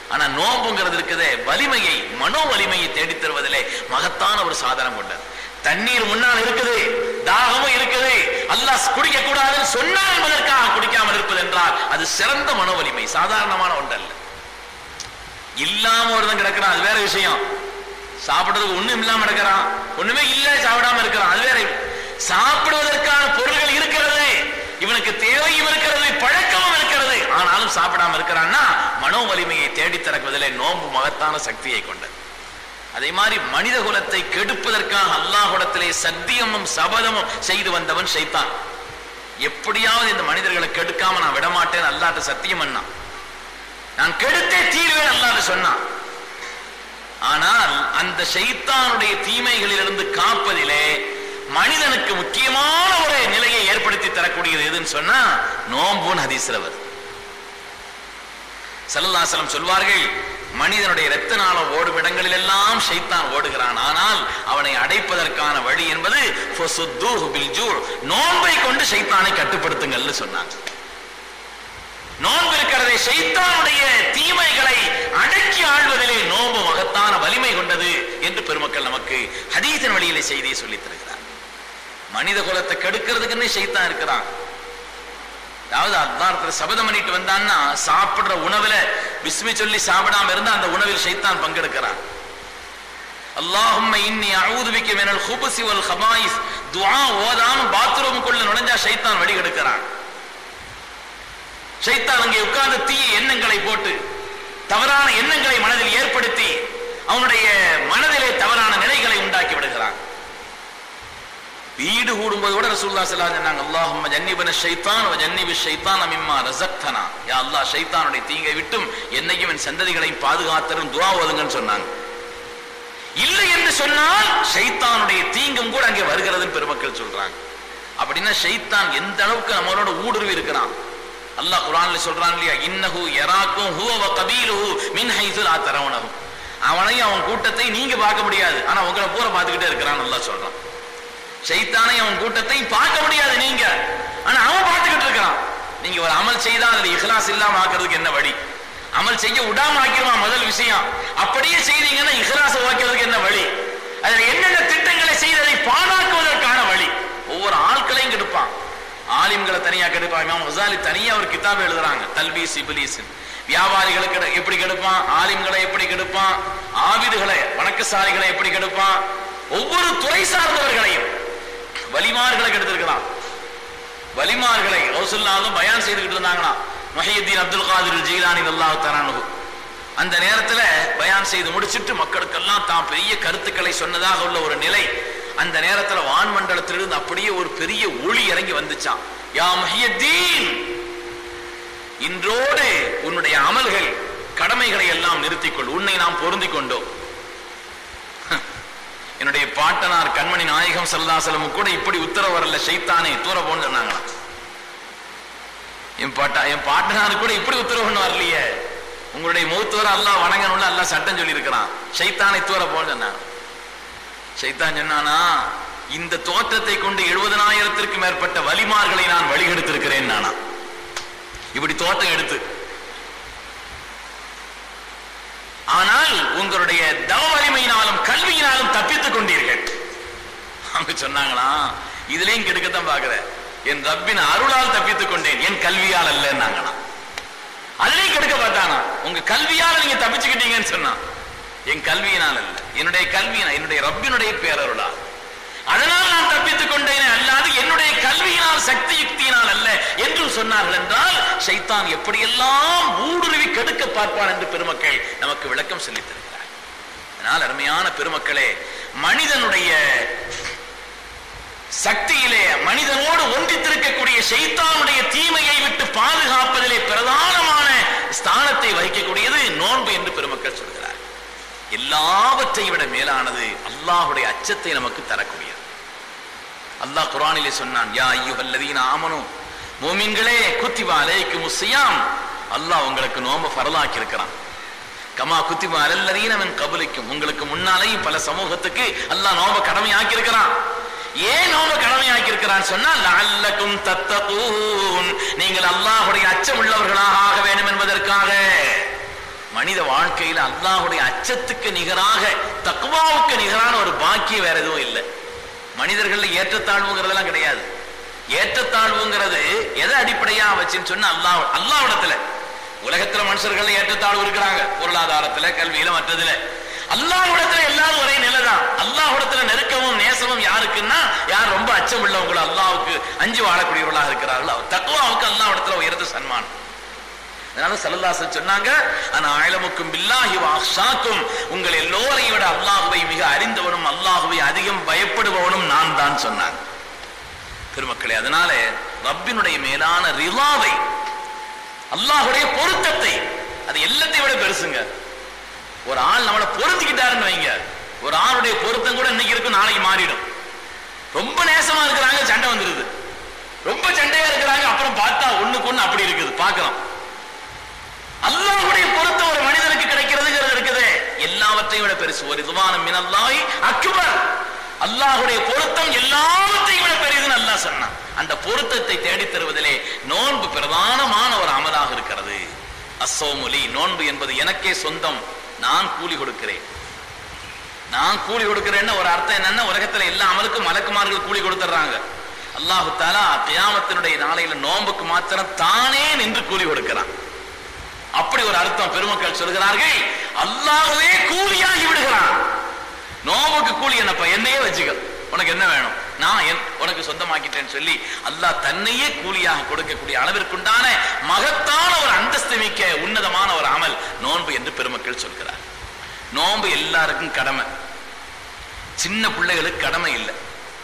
ஆனா நோம்புங்கிறது இருக்குதே வலிமையை மனோ வலிமையை தேடித் தருவதிலே மகத்தான ஒரு சாதனம் கொண்டது தண்ணீர் முன்னால் இருக்குது தாகமும் இருக்குது அல்லாஹ் குடிக்க கூடாதுன்னு சொன்னார் என்பதற்காக குடிக்காமல் இருப்பது என்றால் அது சிறந்த மனோ வலிமை சாதாரணமான ஒன்றல்ல இல்லாம ஒருத்தன் கிடக்கிறான் அது வேற விஷயம் சாப்பிடுறதுக்கு ஒண்ணும் இல்லாம கிடக்கிறான் ஒண்ணுமே இல்ல சாப்பிடாம இருக்கிறான் அது வேற சாப்பிடுவதற்கான பொருள்கள் இருக்கிறது இவனுக்கு தேவையும் இருக்கிறது பழக்கமும் இருக்கிறது ஆனாலும் சாப்பிடாம இருக்கிறான்னா மனோ வலிமையை தேடி திறக்குவதிலே நோன்பு மகத்தான சக்தியை கொண்டது அதே மாதிரி மனித குலத்தை கெடுப்பதற்காக அல்லாஹுடத்திலே சத்தியமும் சபதமும் செய்து வந்தவன் ஷைத்தான் எப்படியாவது இந்த மனிதர்களை கெடுக்காம நான் விடமாட்டேன் அல்லாட்ட சத்தியம் பண்ணான் நான் கெடுத்தே தீர்வேன் அல்லாஹ் சொன்னான் ஆனால் அந்த ஷைத்தானுடைய தீமைகளிலிருந்து காப்பதிலே மனிதனுக்கு முக்கியமான ஒரு நிலையை ஏற்படுத்தி தரக்கூடியது எதுன்னு சொன்னா நோம்புன் ஹதீஸ்ல வருது சல்லல்லாசலம் சொல்வார்கள் மனிதனுடைய இரத்த நாளம் ஓடும் இடங்களில் எல்லாம் ஷைத்தான் ஓடுகிறான் ஆனால் அவனை அடைப்பதற்கான வழி என்பது ஃபசுத்தூஹு பில் ஜூர். நோன்பை கொண்டு ஷைத்தானை கட்டுப்படுத்துங்கள்னு சொன்னாங்க நோன்பு இருக்கிறதே ஷைத்தானுடைய தீமைகளை அடக்கி ஆள்வதிலே நோன்பு மகத்தான வலிமை கொண்டது என்று பெருமக்கள் நமக்கு ஹதீஸின் வழியிலே செய்தியை சொல்லித் தருகிறார் மனித குலத்தை கெடுக்கிறதுக்குன்னே ஷைத்தான் இருக்கிறான் அதாவது அல்லாஹ்வுக்கு சபதம் பண்ணிட்டு வந்தான்னா சாப்பிடுற உணவுல பிஸ்மி சொல்லி சாப்பிடாம இருந்தா அந்த உணவில் ஷைத்தான் பங்கெடுக்கிறான் அல்லாஹும்ம இன்னி அஊது பிக்க மினல் ஹுபுஸி வல் ஹபாயிஸ் துஆ ஓதாம பாத்ரூமுக்குள்ள நுழைஞ்சா ஷைத்தான் வழி கெடுக்கிறான் ஷைத்தான் அங்கே உட்கார்ந்து தீய எண்ணங்களை போட்டு தவறான எண்ணங்களை மனதில் ஏற்படுத்தி அவனுடைய மனதிலே தவறான நிலைகளை உண்டாக்கி விடுகிறான் வீடு கூடும்போது கூட ரசூலுல்லாஹி ஸல்லல்லாஹு அலைஹி சொன்னாங்க அல்லாஹும்ம ஜன்னிபன ஷைத்தான் வ ஜன்னிபி ஷைத்தான மிம்மா ரஸக்தனா யா அல்லாஹ் ஷைத்தானுடைய தீங்கை விட்டும் என்னையும் என் சந்ததிகளையும் பாதுகாத்தரும் துஆ ஓதுங்கன்னு சொன்னாங்க இல்லை என்று சொன்னால் ஷைத்தானுடைய தீங்கும் கூட அங்கே வருகிறதுன்னு பெருமக்கள் சொல்றாங்க அப்படின்னா ஷைத்தான் எந்த அளவுக்கு நம்மளோட ஊடுருவி இருக்கிறான் அல்லாஹ் குர்ஆன்ல சொல்றான் இல்லையா இன்னஹு யராக்கும் ஹுவ வ கபீலுஹு மின் ஹைது லா தரவுனஹு அவனையும் அவன் கூட்டத்தை நீங்க பார்க்க முடியாது ஆனா உங்களை பூரா பார்த்துக்கிட்டே இருக்கிறான் அல்லாஹ் சொல்றான் ஷைத்தானை அவன் கூட்டத்தை பார்க்க முடியாது நீங்க ஆனா அவன் பார்த்துக்கிட்டு இருக்கிறான் நீங்க ஒரு அமல் செய்தா அதுல இஹ்லாஸ் இல்லாம ஆக்குறதுக்கு என்ன வழி அமல் செய்ய விடாம ஆக்கிடுவான் முதல் விஷயம் அப்படியே செய்தீங்கன்னா இஹ்லாஸ் வைக்கிறதுக்கு என்ன வழி அதுல என்னென்ன திட்டங்களை செய்ததை பாழாக்குவதற்கான வழி ஒவ்வொரு ஆட்களையும் கெடுப்பான் ஆலிம்களை தனியா கெடுப்பான் இமாம் ஹசாலி தனியா ஒரு கிதாப் எழுதுறாங்க தல்பீஸ் இபிலிஸ் வியாபாரிகளுக்கு கெடு- எப்படி கெடுப்பான் ஆலிம்களை எப்படி கெடுப்பான் ஆபிதுகளை வணக்கசாலிகளை எப்படி கெடுப்பான் ஒவ்வொரு துறை சார்ந்தவர்களையும் வலிமார்களை கெடுத்திருக்கிறான் வலிமார்களை ரசூலுல்லாஹும் பயான் செய்துகிட்டு இருந்தாங்களாம் முஹியுத்தீன் அப்துல் காதிர் ஜீலானி அல்லாஹ் தரானு அந்த நேரத்துல பயான் செய்து முடிச்சிட்டு மக்களுக்கெல்லாம் தான் பெரிய கருத்துக்களை சொன்னதாக உள்ள ஒரு நிலை அந்த நேரத்துல வான்மண்டலத்திலிருந்து அப்படியே ஒரு பெரிய ஒளி இறங்கி வந்துச்சாம் யா முஹியுத்தீன் இன்றோடு உன்னுடைய அமல்கள் கடமைகளை எல்லாம் நிறுத்திக்கொள் உன்னை நாம் பொருந்திக் கொண்டோம் என்னுடைய பாட்டனார் கண்மணி நாயகம் சல்லாசலமு கூட இப்படி உத்தரவு வரல ஷைத்தானே தூர போன்னு சொன்னாங்களாம் என் பாட்டா என் பாட்டனார் கூட இப்படி உத்தரவு ஒண்ணு வரலையே உங்களுடைய மூத்தவர் அல்லாஹ் வணங்கணும்னு அல்லாஹ் சட்டம் சொல்லி இருக்கிறான் ஷைத்தானை தூர போன்னு சொன்னாங்க ஷைத்தான் சொன்னானா இந்த தோற்றத்தை கொண்டு எழுபதனாயிரத்திற்கு மேற்பட்ட வலிமார்களை நான் வழிகெடுத்திருக்கிறேன் நானா இப்படி தோற்றம் எடுத்து ஆனால் உங்களுடைய தவ வலிமையினாலும் கல்வியினாலும் தப்பித்துக் கொண்டீர்கள் அவங்க சொன்னாங்களா இதுலயும் கெடுக்கத்தான் பாக்குற என் ரப்பின் அருளால் தப்பித்துக் கொண்டேன் என் கல்வியால் அல்லன்னாங்களாம் அதுலயும் கெடுக்க பார்த்தானா உங்க கல்வியால நீங்க தப்பிச்சுக்கிட்டீங்கன்னு சொன்னான் என் கல்வியினால் அல்ல என்னுடைய கல்வியினால் என்னுடைய ரப்பினுடைய பேரருளால் அதனால் நான் தப்பித்துக் கொண்டேனே அல்லாது என்னுடைய கல்வியினால் சக்தி யுக்தியினால் அல்ல என்று சொன்னார்கள் என்றால் ஷைத்தான் எப்படியெல்லாம் ஊடுருவி கெடுக்க பார்ப்பான் என்று பெருமக்கள் நமக்கு விளக்கம் சொல்லித் தருகிறார் அதனால் அருமையான பெருமக்களே மனிதனுடைய சக்தியிலே மனிதனோடு ஒன்றித்திருக்கக்கூடிய ஷைத்தானுடைய தீமையை விட்டு பாதுகாப்பதிலே பிரதானமான ஸ்தானத்தை வகிக்கக்கூடியது நோன்பு என்று பெருமக்கள் சொல்கிறார் எல்லாவற்றையும் விட மேலானது அல்லாஹுடைய அச்சத்தை நமக்கு தரக்கூடியது அல்லாஹ் குர்ஆனிலே சொன்னான் யா ஐயுஹல்லதீன ஆமனு மூமின்களே குத்திபா அலைக்கும் சியாம் அல்லாஹ் உங்களுக்கு நோம்ப ஃபரலாக்கி இருக்கிறான் கமா குத்திபா அலல்லதீன மின் கபலிக்கும் உங்களுக்கு முன்னாலேயும் பல சமூகத்துக்கு அல்லாஹ் நோம்ப கடமையாக்கி இருக்கிறான் ஏன் நோம்ப கடமையாக்கி இருக்கிறான் சொன்னா லஅல்லக்கும் தத்தகூன் நீங்கள் அல்லாஹ்வுடைய அச்சம் உள்ளவர்களாக ஆக வேண்டும் என்பதற்காக மனித வாழ்க்கையில அல்லாஹ்வுடைய அச்சத்துக்கு நிகராக தக்குவாவுக்கு நிகரான ஒரு பாக்கியம் வேற எதுவும் இல்லை மனிதர்கள்ல ஏற்றத்தாழ்வுங்கிறதெல்லாம் கிடையாது ஏற்றத்தாழ்வுங்கிறது எதை அடிப்படையா வச்சுன்னு சொன்னா அல்லாஹ் அல்லாஹ்விடத்துல உலகத்துல மனுஷர்கள் ஏற்றத்தாழ்வு இருக்கிறாங்க பொருளாதாரத்துல கல்வியில மற்றதுல அல்லாஹ்விடத்துல எல்லாரும் ஒரே நிலைதான் அல்லாஹ்விடத்துல நெருக்கமும் நேசமும் யாருக்குன்னா யார் ரொம்ப அச்சம் உள்ளவங்களோ அல்லாஹ்வுக்கு அஞ்சு வாழக்கூடியவர்களாக இருக்கிறார்களோ தக்குவாவுக்கு அல்லாஹ்விடத்துல உயர்ந்த சன்மானம் அதனால சல்லல்லாசன் சொன்னாங்க ஆனா ஆயிலமுக்கும் பில்லாஹி வாஷாக்கும் உங்கள் எல்லோரையும் விட அல்லாஹுவை மிக அறிந்தவனும் அல்லாஹுவை அதிகம் பயப்படுபவனும் நான் தான் சொன்னாங்க பெருமக்களே அதனால ரப்பினுடைய மேலான ரிலாவை அல்லாஹுடைய பொருத்தத்தை அது எல்லாத்தையும் விட பெருசுங்க ஒரு ஆள் நம்மளை பொருந்திக்கிட்டாருன்னு வைங்க ஒரு ஆளுடைய பொருத்தம் கூட இன்னைக்கு இருக்கும் நாளைக்கு மாறிடும் ரொம்ப நேசமா இருக்கிறாங்க சண்டை வந்துருது ரொம்ப சண்டையா இருக்கிறாங்க அப்புறம் பார்த்தா ஒண்ணுக்கு ஒண்ணு அப்படி இருக்குது பார்க்கலாம் அல்லாஹ்வுடைய பொருத்தம் ஒரு மனிதனுக்கு கிடைக்கிறதுங்கிறது இருக்குது எல்லாவற்றையும் விட பெருசு ஒரு இதுவான மினல்லாஹி அக்பர் அல்லாஹ்வுடைய பொருத்தம் எல்லாவற்றையும் விட பெரியதுன்னு அல்லாஹ் சொன்னான் அந்த பொருத்தத்தை தேடித் தருவதிலே நோன்பு பிரதானமான ஒரு அமலாக இருக்கிறது அசோமுலி நோன்பு என்பது எனக்கே சொந்தம் நான் கூலி கொடுக்கிறேன் நான் கூலி கொடுக்கிறேன்னு ஒரு அர்த்தம் என்னன்னா உலகத்துல எல்லா அமலுக்கும் மலக்குமார்கள் கூலி கொடுத்துறாங்க அல்லாஹு தாலா கியாமத்தினுடைய நாளையில நோன்புக்கு மாத்திரம் தானே நின்று கூலி கொடுக்கிறான் அப்படி ஒரு அர்த்தம் பெருமக்கள் சொல்கிறார்கள் அல்லாஹ்வே கூலியாகி விடுகிறான் நோவுக்கு கூலி என்னப்பா என்னையே வச்சுக்க உனக்கு என்ன வேணும் நான் என் உனக்கு சொந்தமாக்கிட்டேன்னு சொல்லி அல்லாஹ் தன்னையே கூலியாக கொடுக்கக்கூடிய அளவிற்குண்டான மகத்தான ஒரு அந்தஸ்து மிக்க உன்னதமான ஒரு அமல் நோன்பு என்று பெருமக்கள் சொல்கிறார் நோன்பு எல்லாருக்கும் கடமை சின்ன பிள்ளைகளுக்கு கடமை இல்லை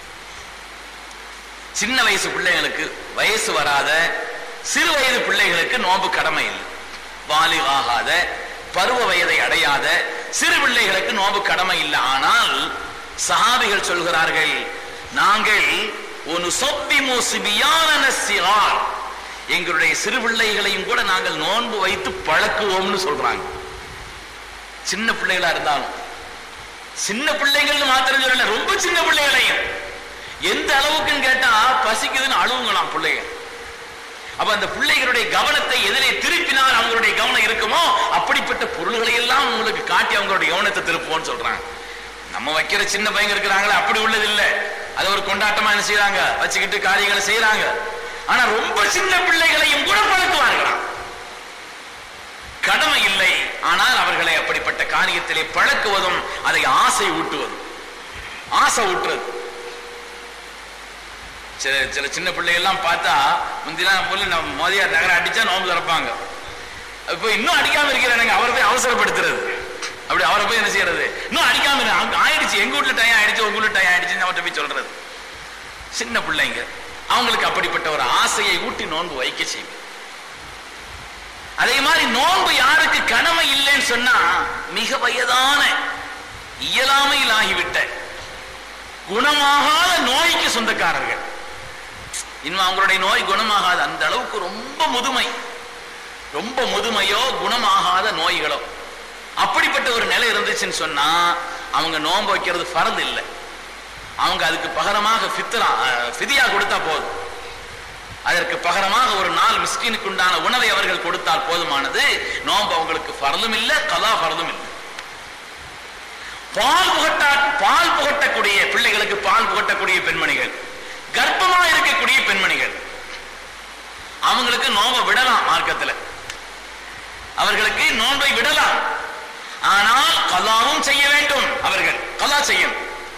சின்ன வயசு பிள்ளைகளுக்கு வயசு வராத சிறு வயது பிள்ளைகளுக்கு நோன்பு கடமை இல்லை பாலிகாகாத பருவ வயதை அடையாத சிறு பிள்ளைகளுக்கு நோன்பு கடமை இல்லை ஆனால் சஹாபிகள் சொல்கிறார்கள் நாங்கள் ஒரு சொப்பி மூசிபியான சிறார் எங்களுடைய சிறு பிள்ளைகளையும் கூட நாங்கள் நோன்பு வைத்து பழக்குவோம்னு சொல்றாங்க சின்ன பிள்ளைகளா இருந்தாலும் சின்ன பிள்ளைங்கள்னு மாத்திரம் சொல்லல ரொம்ப சின்ன பிள்ளைகளையும் எந்த அளவுக்குன்னு கேட்டா பசிக்குதுன்னு அழுவுங்களாம் பிள்ளைங்க அப்ப அந்த பிள்ளைகளுடைய கவனத்தை எதிலே திருப்பினால் அவங்களுடைய கவனம் இருக்குமோ அப்படிப்பட்ட பொருள்களை எல்லாம் உங்களுக்கு காட்டி அவங்களுடைய கவனத்தை திருப்புவோம்னு சொல்றாங்க நம்ம வைக்கிற சின்ன பையங்க இருக்கிறாங்களே அப்படி உள்ளது இல்ல அதை ஒரு கொண்டாட்டமா என்ன செய்யறாங்க வச்சுக்கிட்டு காரியங்களை செய்யறாங்க ஆனா ரொம்ப சின்ன பிள்ளைகளையும் கூட பழக்குவார்களாம் கடமை இல்லை ஆனால் அவர்களை அப்படிப்பட்ட காரியத்திலே பழக்குவதும் அதை ஆசை ஊட்டுவதும் ஆசை ஊட்டுறது சில சில சின்ன பிள்ளைகள்லாம் பார்த்தா முந்திலாம் போல நம்ம மோதியார் நகரம் அடிச்சா நோம்பு திறப்பாங்க இப்போ இன்னும் அடிக்காம இருக்கிறானுங்க அவரை போய் அவசரப்படுத்துறது அப்படி அவரை போய் என்ன செய்யறது இன்னும் அடிக்காம இரு. அங்க ஆயிடுச்சு எங்க வீட்டுல டயம் ஆயிடுச்சு உங்க வீட்டுல டயம் ஆயிடுச்சுன்னு அவர்கிட்ட போய் சொல்றது சின்ன பிள்ளைங்க அவங்களுக்கு அப்படிப்பட்ட ஒரு ஆசையை ஊட்டி நோன்பு வைக்க செய்யும் அதே மாதிரி நோன்பு யாருக்கு கடமை இல்லைன்னு சொன்னா மிக வயதான இயலாமையில் ஆகிவிட்ட குணமாகாத நோய்க்கு சொந்தக்காரர்கள் இன்னும் அவங்களுடைய நோய் குணமாகாது அந்த அளவுக்கு ரொம்ப முதுமை ரொம்ப முதுமையோ குணமாகாத நோய்களோ அப்படிப்பட்ட ஒரு நிலை இருந்துச்சுன்னு சொன்னா அவங்க நோன்பு வைக்கிறது ஃபரது இல்லை அவங்க அதுக்கு பகரமாக ஃபித்ரா அஹ், ஃபிதியா கொடுத்தா போதும் அதற்கு பகரமாக ஒரு நாள் மிஸ்கினுக்கு உண்டான உணவை அவர்கள் கொடுத்தால் போதுமானது நோன்பு அவங்களுக்கு ஃபரலும் இல்லை கலா ஃபரலும் இல்லை பால் புகட்டா பால் புகட்டக்கூடிய பிள்ளைகளுக்கு பால் புகட்டக்கூடிய பெண்மணிகள் கர்ப்பமா இருக்கக்கூடிய பெண்மணிகள் அவங்களுக்கு நோன்பை விடலாம் மார்க்கத்துல அவர்களுக்கு நோன்பை விடலாம் ஆனால் கலாவும் செய்ய வேண்டும் அவர்கள் கலா செய்யும்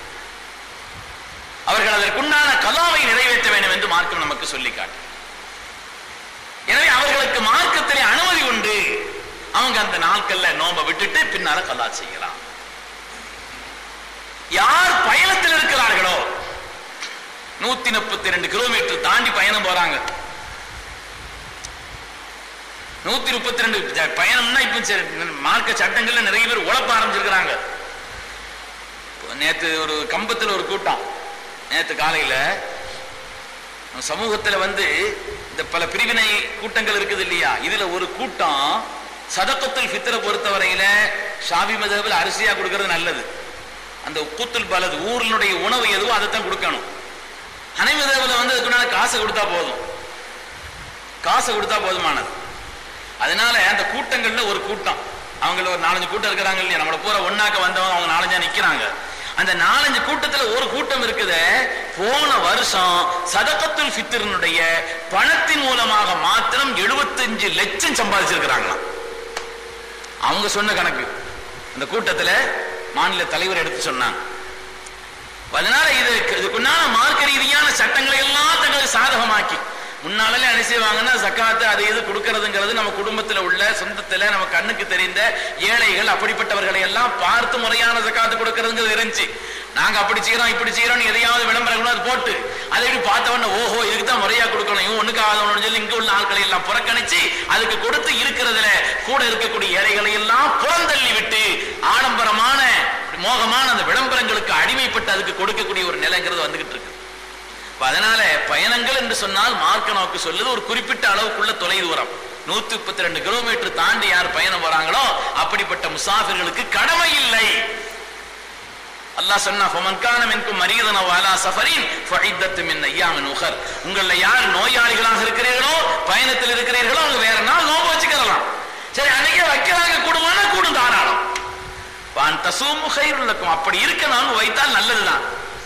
அவர்கள் அதற்குண்டான கலாவை நிறைவேற்ற வேண்டும் என்று மார்க்கம் நமக்கு சொல்லி காட்டு எனவே அவர்களுக்கு மார்க்கத்திலே அனுமதி உண்டு அவங்க அந்த நாட்கள்ல நோன்பை விட்டுட்டு பின்னால கலா செய்யலாம் யார் பயணத்தில் இருக்கிறார்களோ நூத்தி முப்பத்தி ரெண்டு கிலோமீட்டர் தாண்டி பயணம் போறாங்க நூத்தி முப்பத்தி ரெண்டு பயணம்னா இப்ப சரி, மார்க்க சட்டங்கள்ல நிறைய பேர் உழப்ப ஆரம்பிச்சிருக்கிறாங்க நேத்து ஒரு கம்பத்துல ஒரு கூட்டம் நேத்து காலையில சமூகத்துல வந்து இந்த பல பிரிவினை கூட்டங்கள் இருக்குது இல்லையா இதுல ஒரு கூட்டம் சதக்கத்துல் ஃபித்ரை பொறுத்தவரையில ஷாபி மதபில் அரிசியா கொடுக்கறது நல்லது அந்த கூத்துல் பலது ஊரினுடைய உணவு எதுவோ அதைத்தான் கொடுக்கணும் அனைவதேவில் வந்து அதுக்குண்டான காசை கொடுத்தா போதும் காசை கொடுத்தா போதுமானது அதனால அந்த கூட்டங்கள்ல ஒரு கூட்டம் அவங்க அவங்கள ஒரு நாலஞ்சு கூட்டம் இருக்கிறாங்க இல்லையா நம்மள பூரா ஒண்ணாக்க வந்தவங்க அவங்க நாலஞ்சா நிக்கிறாங்க அந்த நாலஞ்சு கூட்டத்துல ஒரு கூட்டம் இருக்குது போன வருஷம் சதகத்துல் ஃபித்ரினுடைய பணத்தின் மூலமாக மாத்திரம் 75 லட்சம் சம்பாதிச்சிருக்கிறாங்களாம் அவங்க சொன்ன கணக்கு அந்த கூட்டத்துல மாநில தலைவர் எடுத்து சொன்னாங்க அதனால இது இதுக்குண்டான மார்க்க ரீதியான சட்டங்களை எல்லாம் தங்களுக்கு சாதகமாக்கி முன்னாலே என்ன செய்வாங்கன்னா சக்காத்து அது இது கொடுக்கறதுங்கிறது நம்ம குடும்பத்துல உள்ள சொந்தத்துல நம்ம கண்ணுக்கு தெரிந்த ஏழைகள் அப்படிப்பட்டவர்களை எல்லாம் பார்த்து முறையான சக்காத்து கொடுக்கறதுங்கிறது இருந்துச்சு நாங்க அப்படி செய்யறோம் இப்படி செய்யறோம் எதையாவது விளம்பரம் அது போட்டு அதை இப்படி பார்த்தவொடனே ஓஹோ இதுக்கு தான் முறையா கொடுக்கணும் இவன் ஒண்ணுக்கு ஆகாதவனு சொல்லி இங்க உள்ள ஆட்களை எல்லாம் புறக்கணிச்சு அதுக்கு கொடுத்து இருக்கிறதுல கூட இருக்கக்கூடிய ஏழைகளை எல்லாம் புறந்தள்ளி விட்டு ஆடம்பரமான மோகமான அந்த விளம்பரங்களுக்கு அடிமைப்பட்டு அதுக்கு கொடுக்கக்கூடிய ஒரு நிலைங்கிறது வந்துகிட்டு இருக்கு அப்ப அதனால பயணங்கள் என்று சொன்னால் மார்க்க நோக்கு சொல்லுது ஒரு குறிப்பிட்ட அளவுக்குள்ள தொலை தூரம் நூத்தி முப்பத்தி ரெண்டு கிலோமீட்டர் தாண்டி யார் பயணம் போறாங்களோ அப்படிப்பட்ட முசாஃபிர்களுக்கு கடமை இல்லை அல்லாஹ் சொன்னா ஃபமன் கான மின்கும் மரீதன வாலா சஃபரின் ஃபஇத்தத்து மின் அய்யாமின் உகர் உங்கள யார் நோயாளிகளாக இருக்கிறீர்களோ பயணத்தில் இருக்கிறீர்களோ அவங்க வேற நாள் நோன்பு வச்சுக்கலாம் சரி அன்னைக்கே வைக்கிறாங்க கூடுவானா கூடும் தாராளம் வான் தசூமு கைருள்ளக்கும் அப்படி இருக்க நாங்க வைத்தால் நல்லதுதான்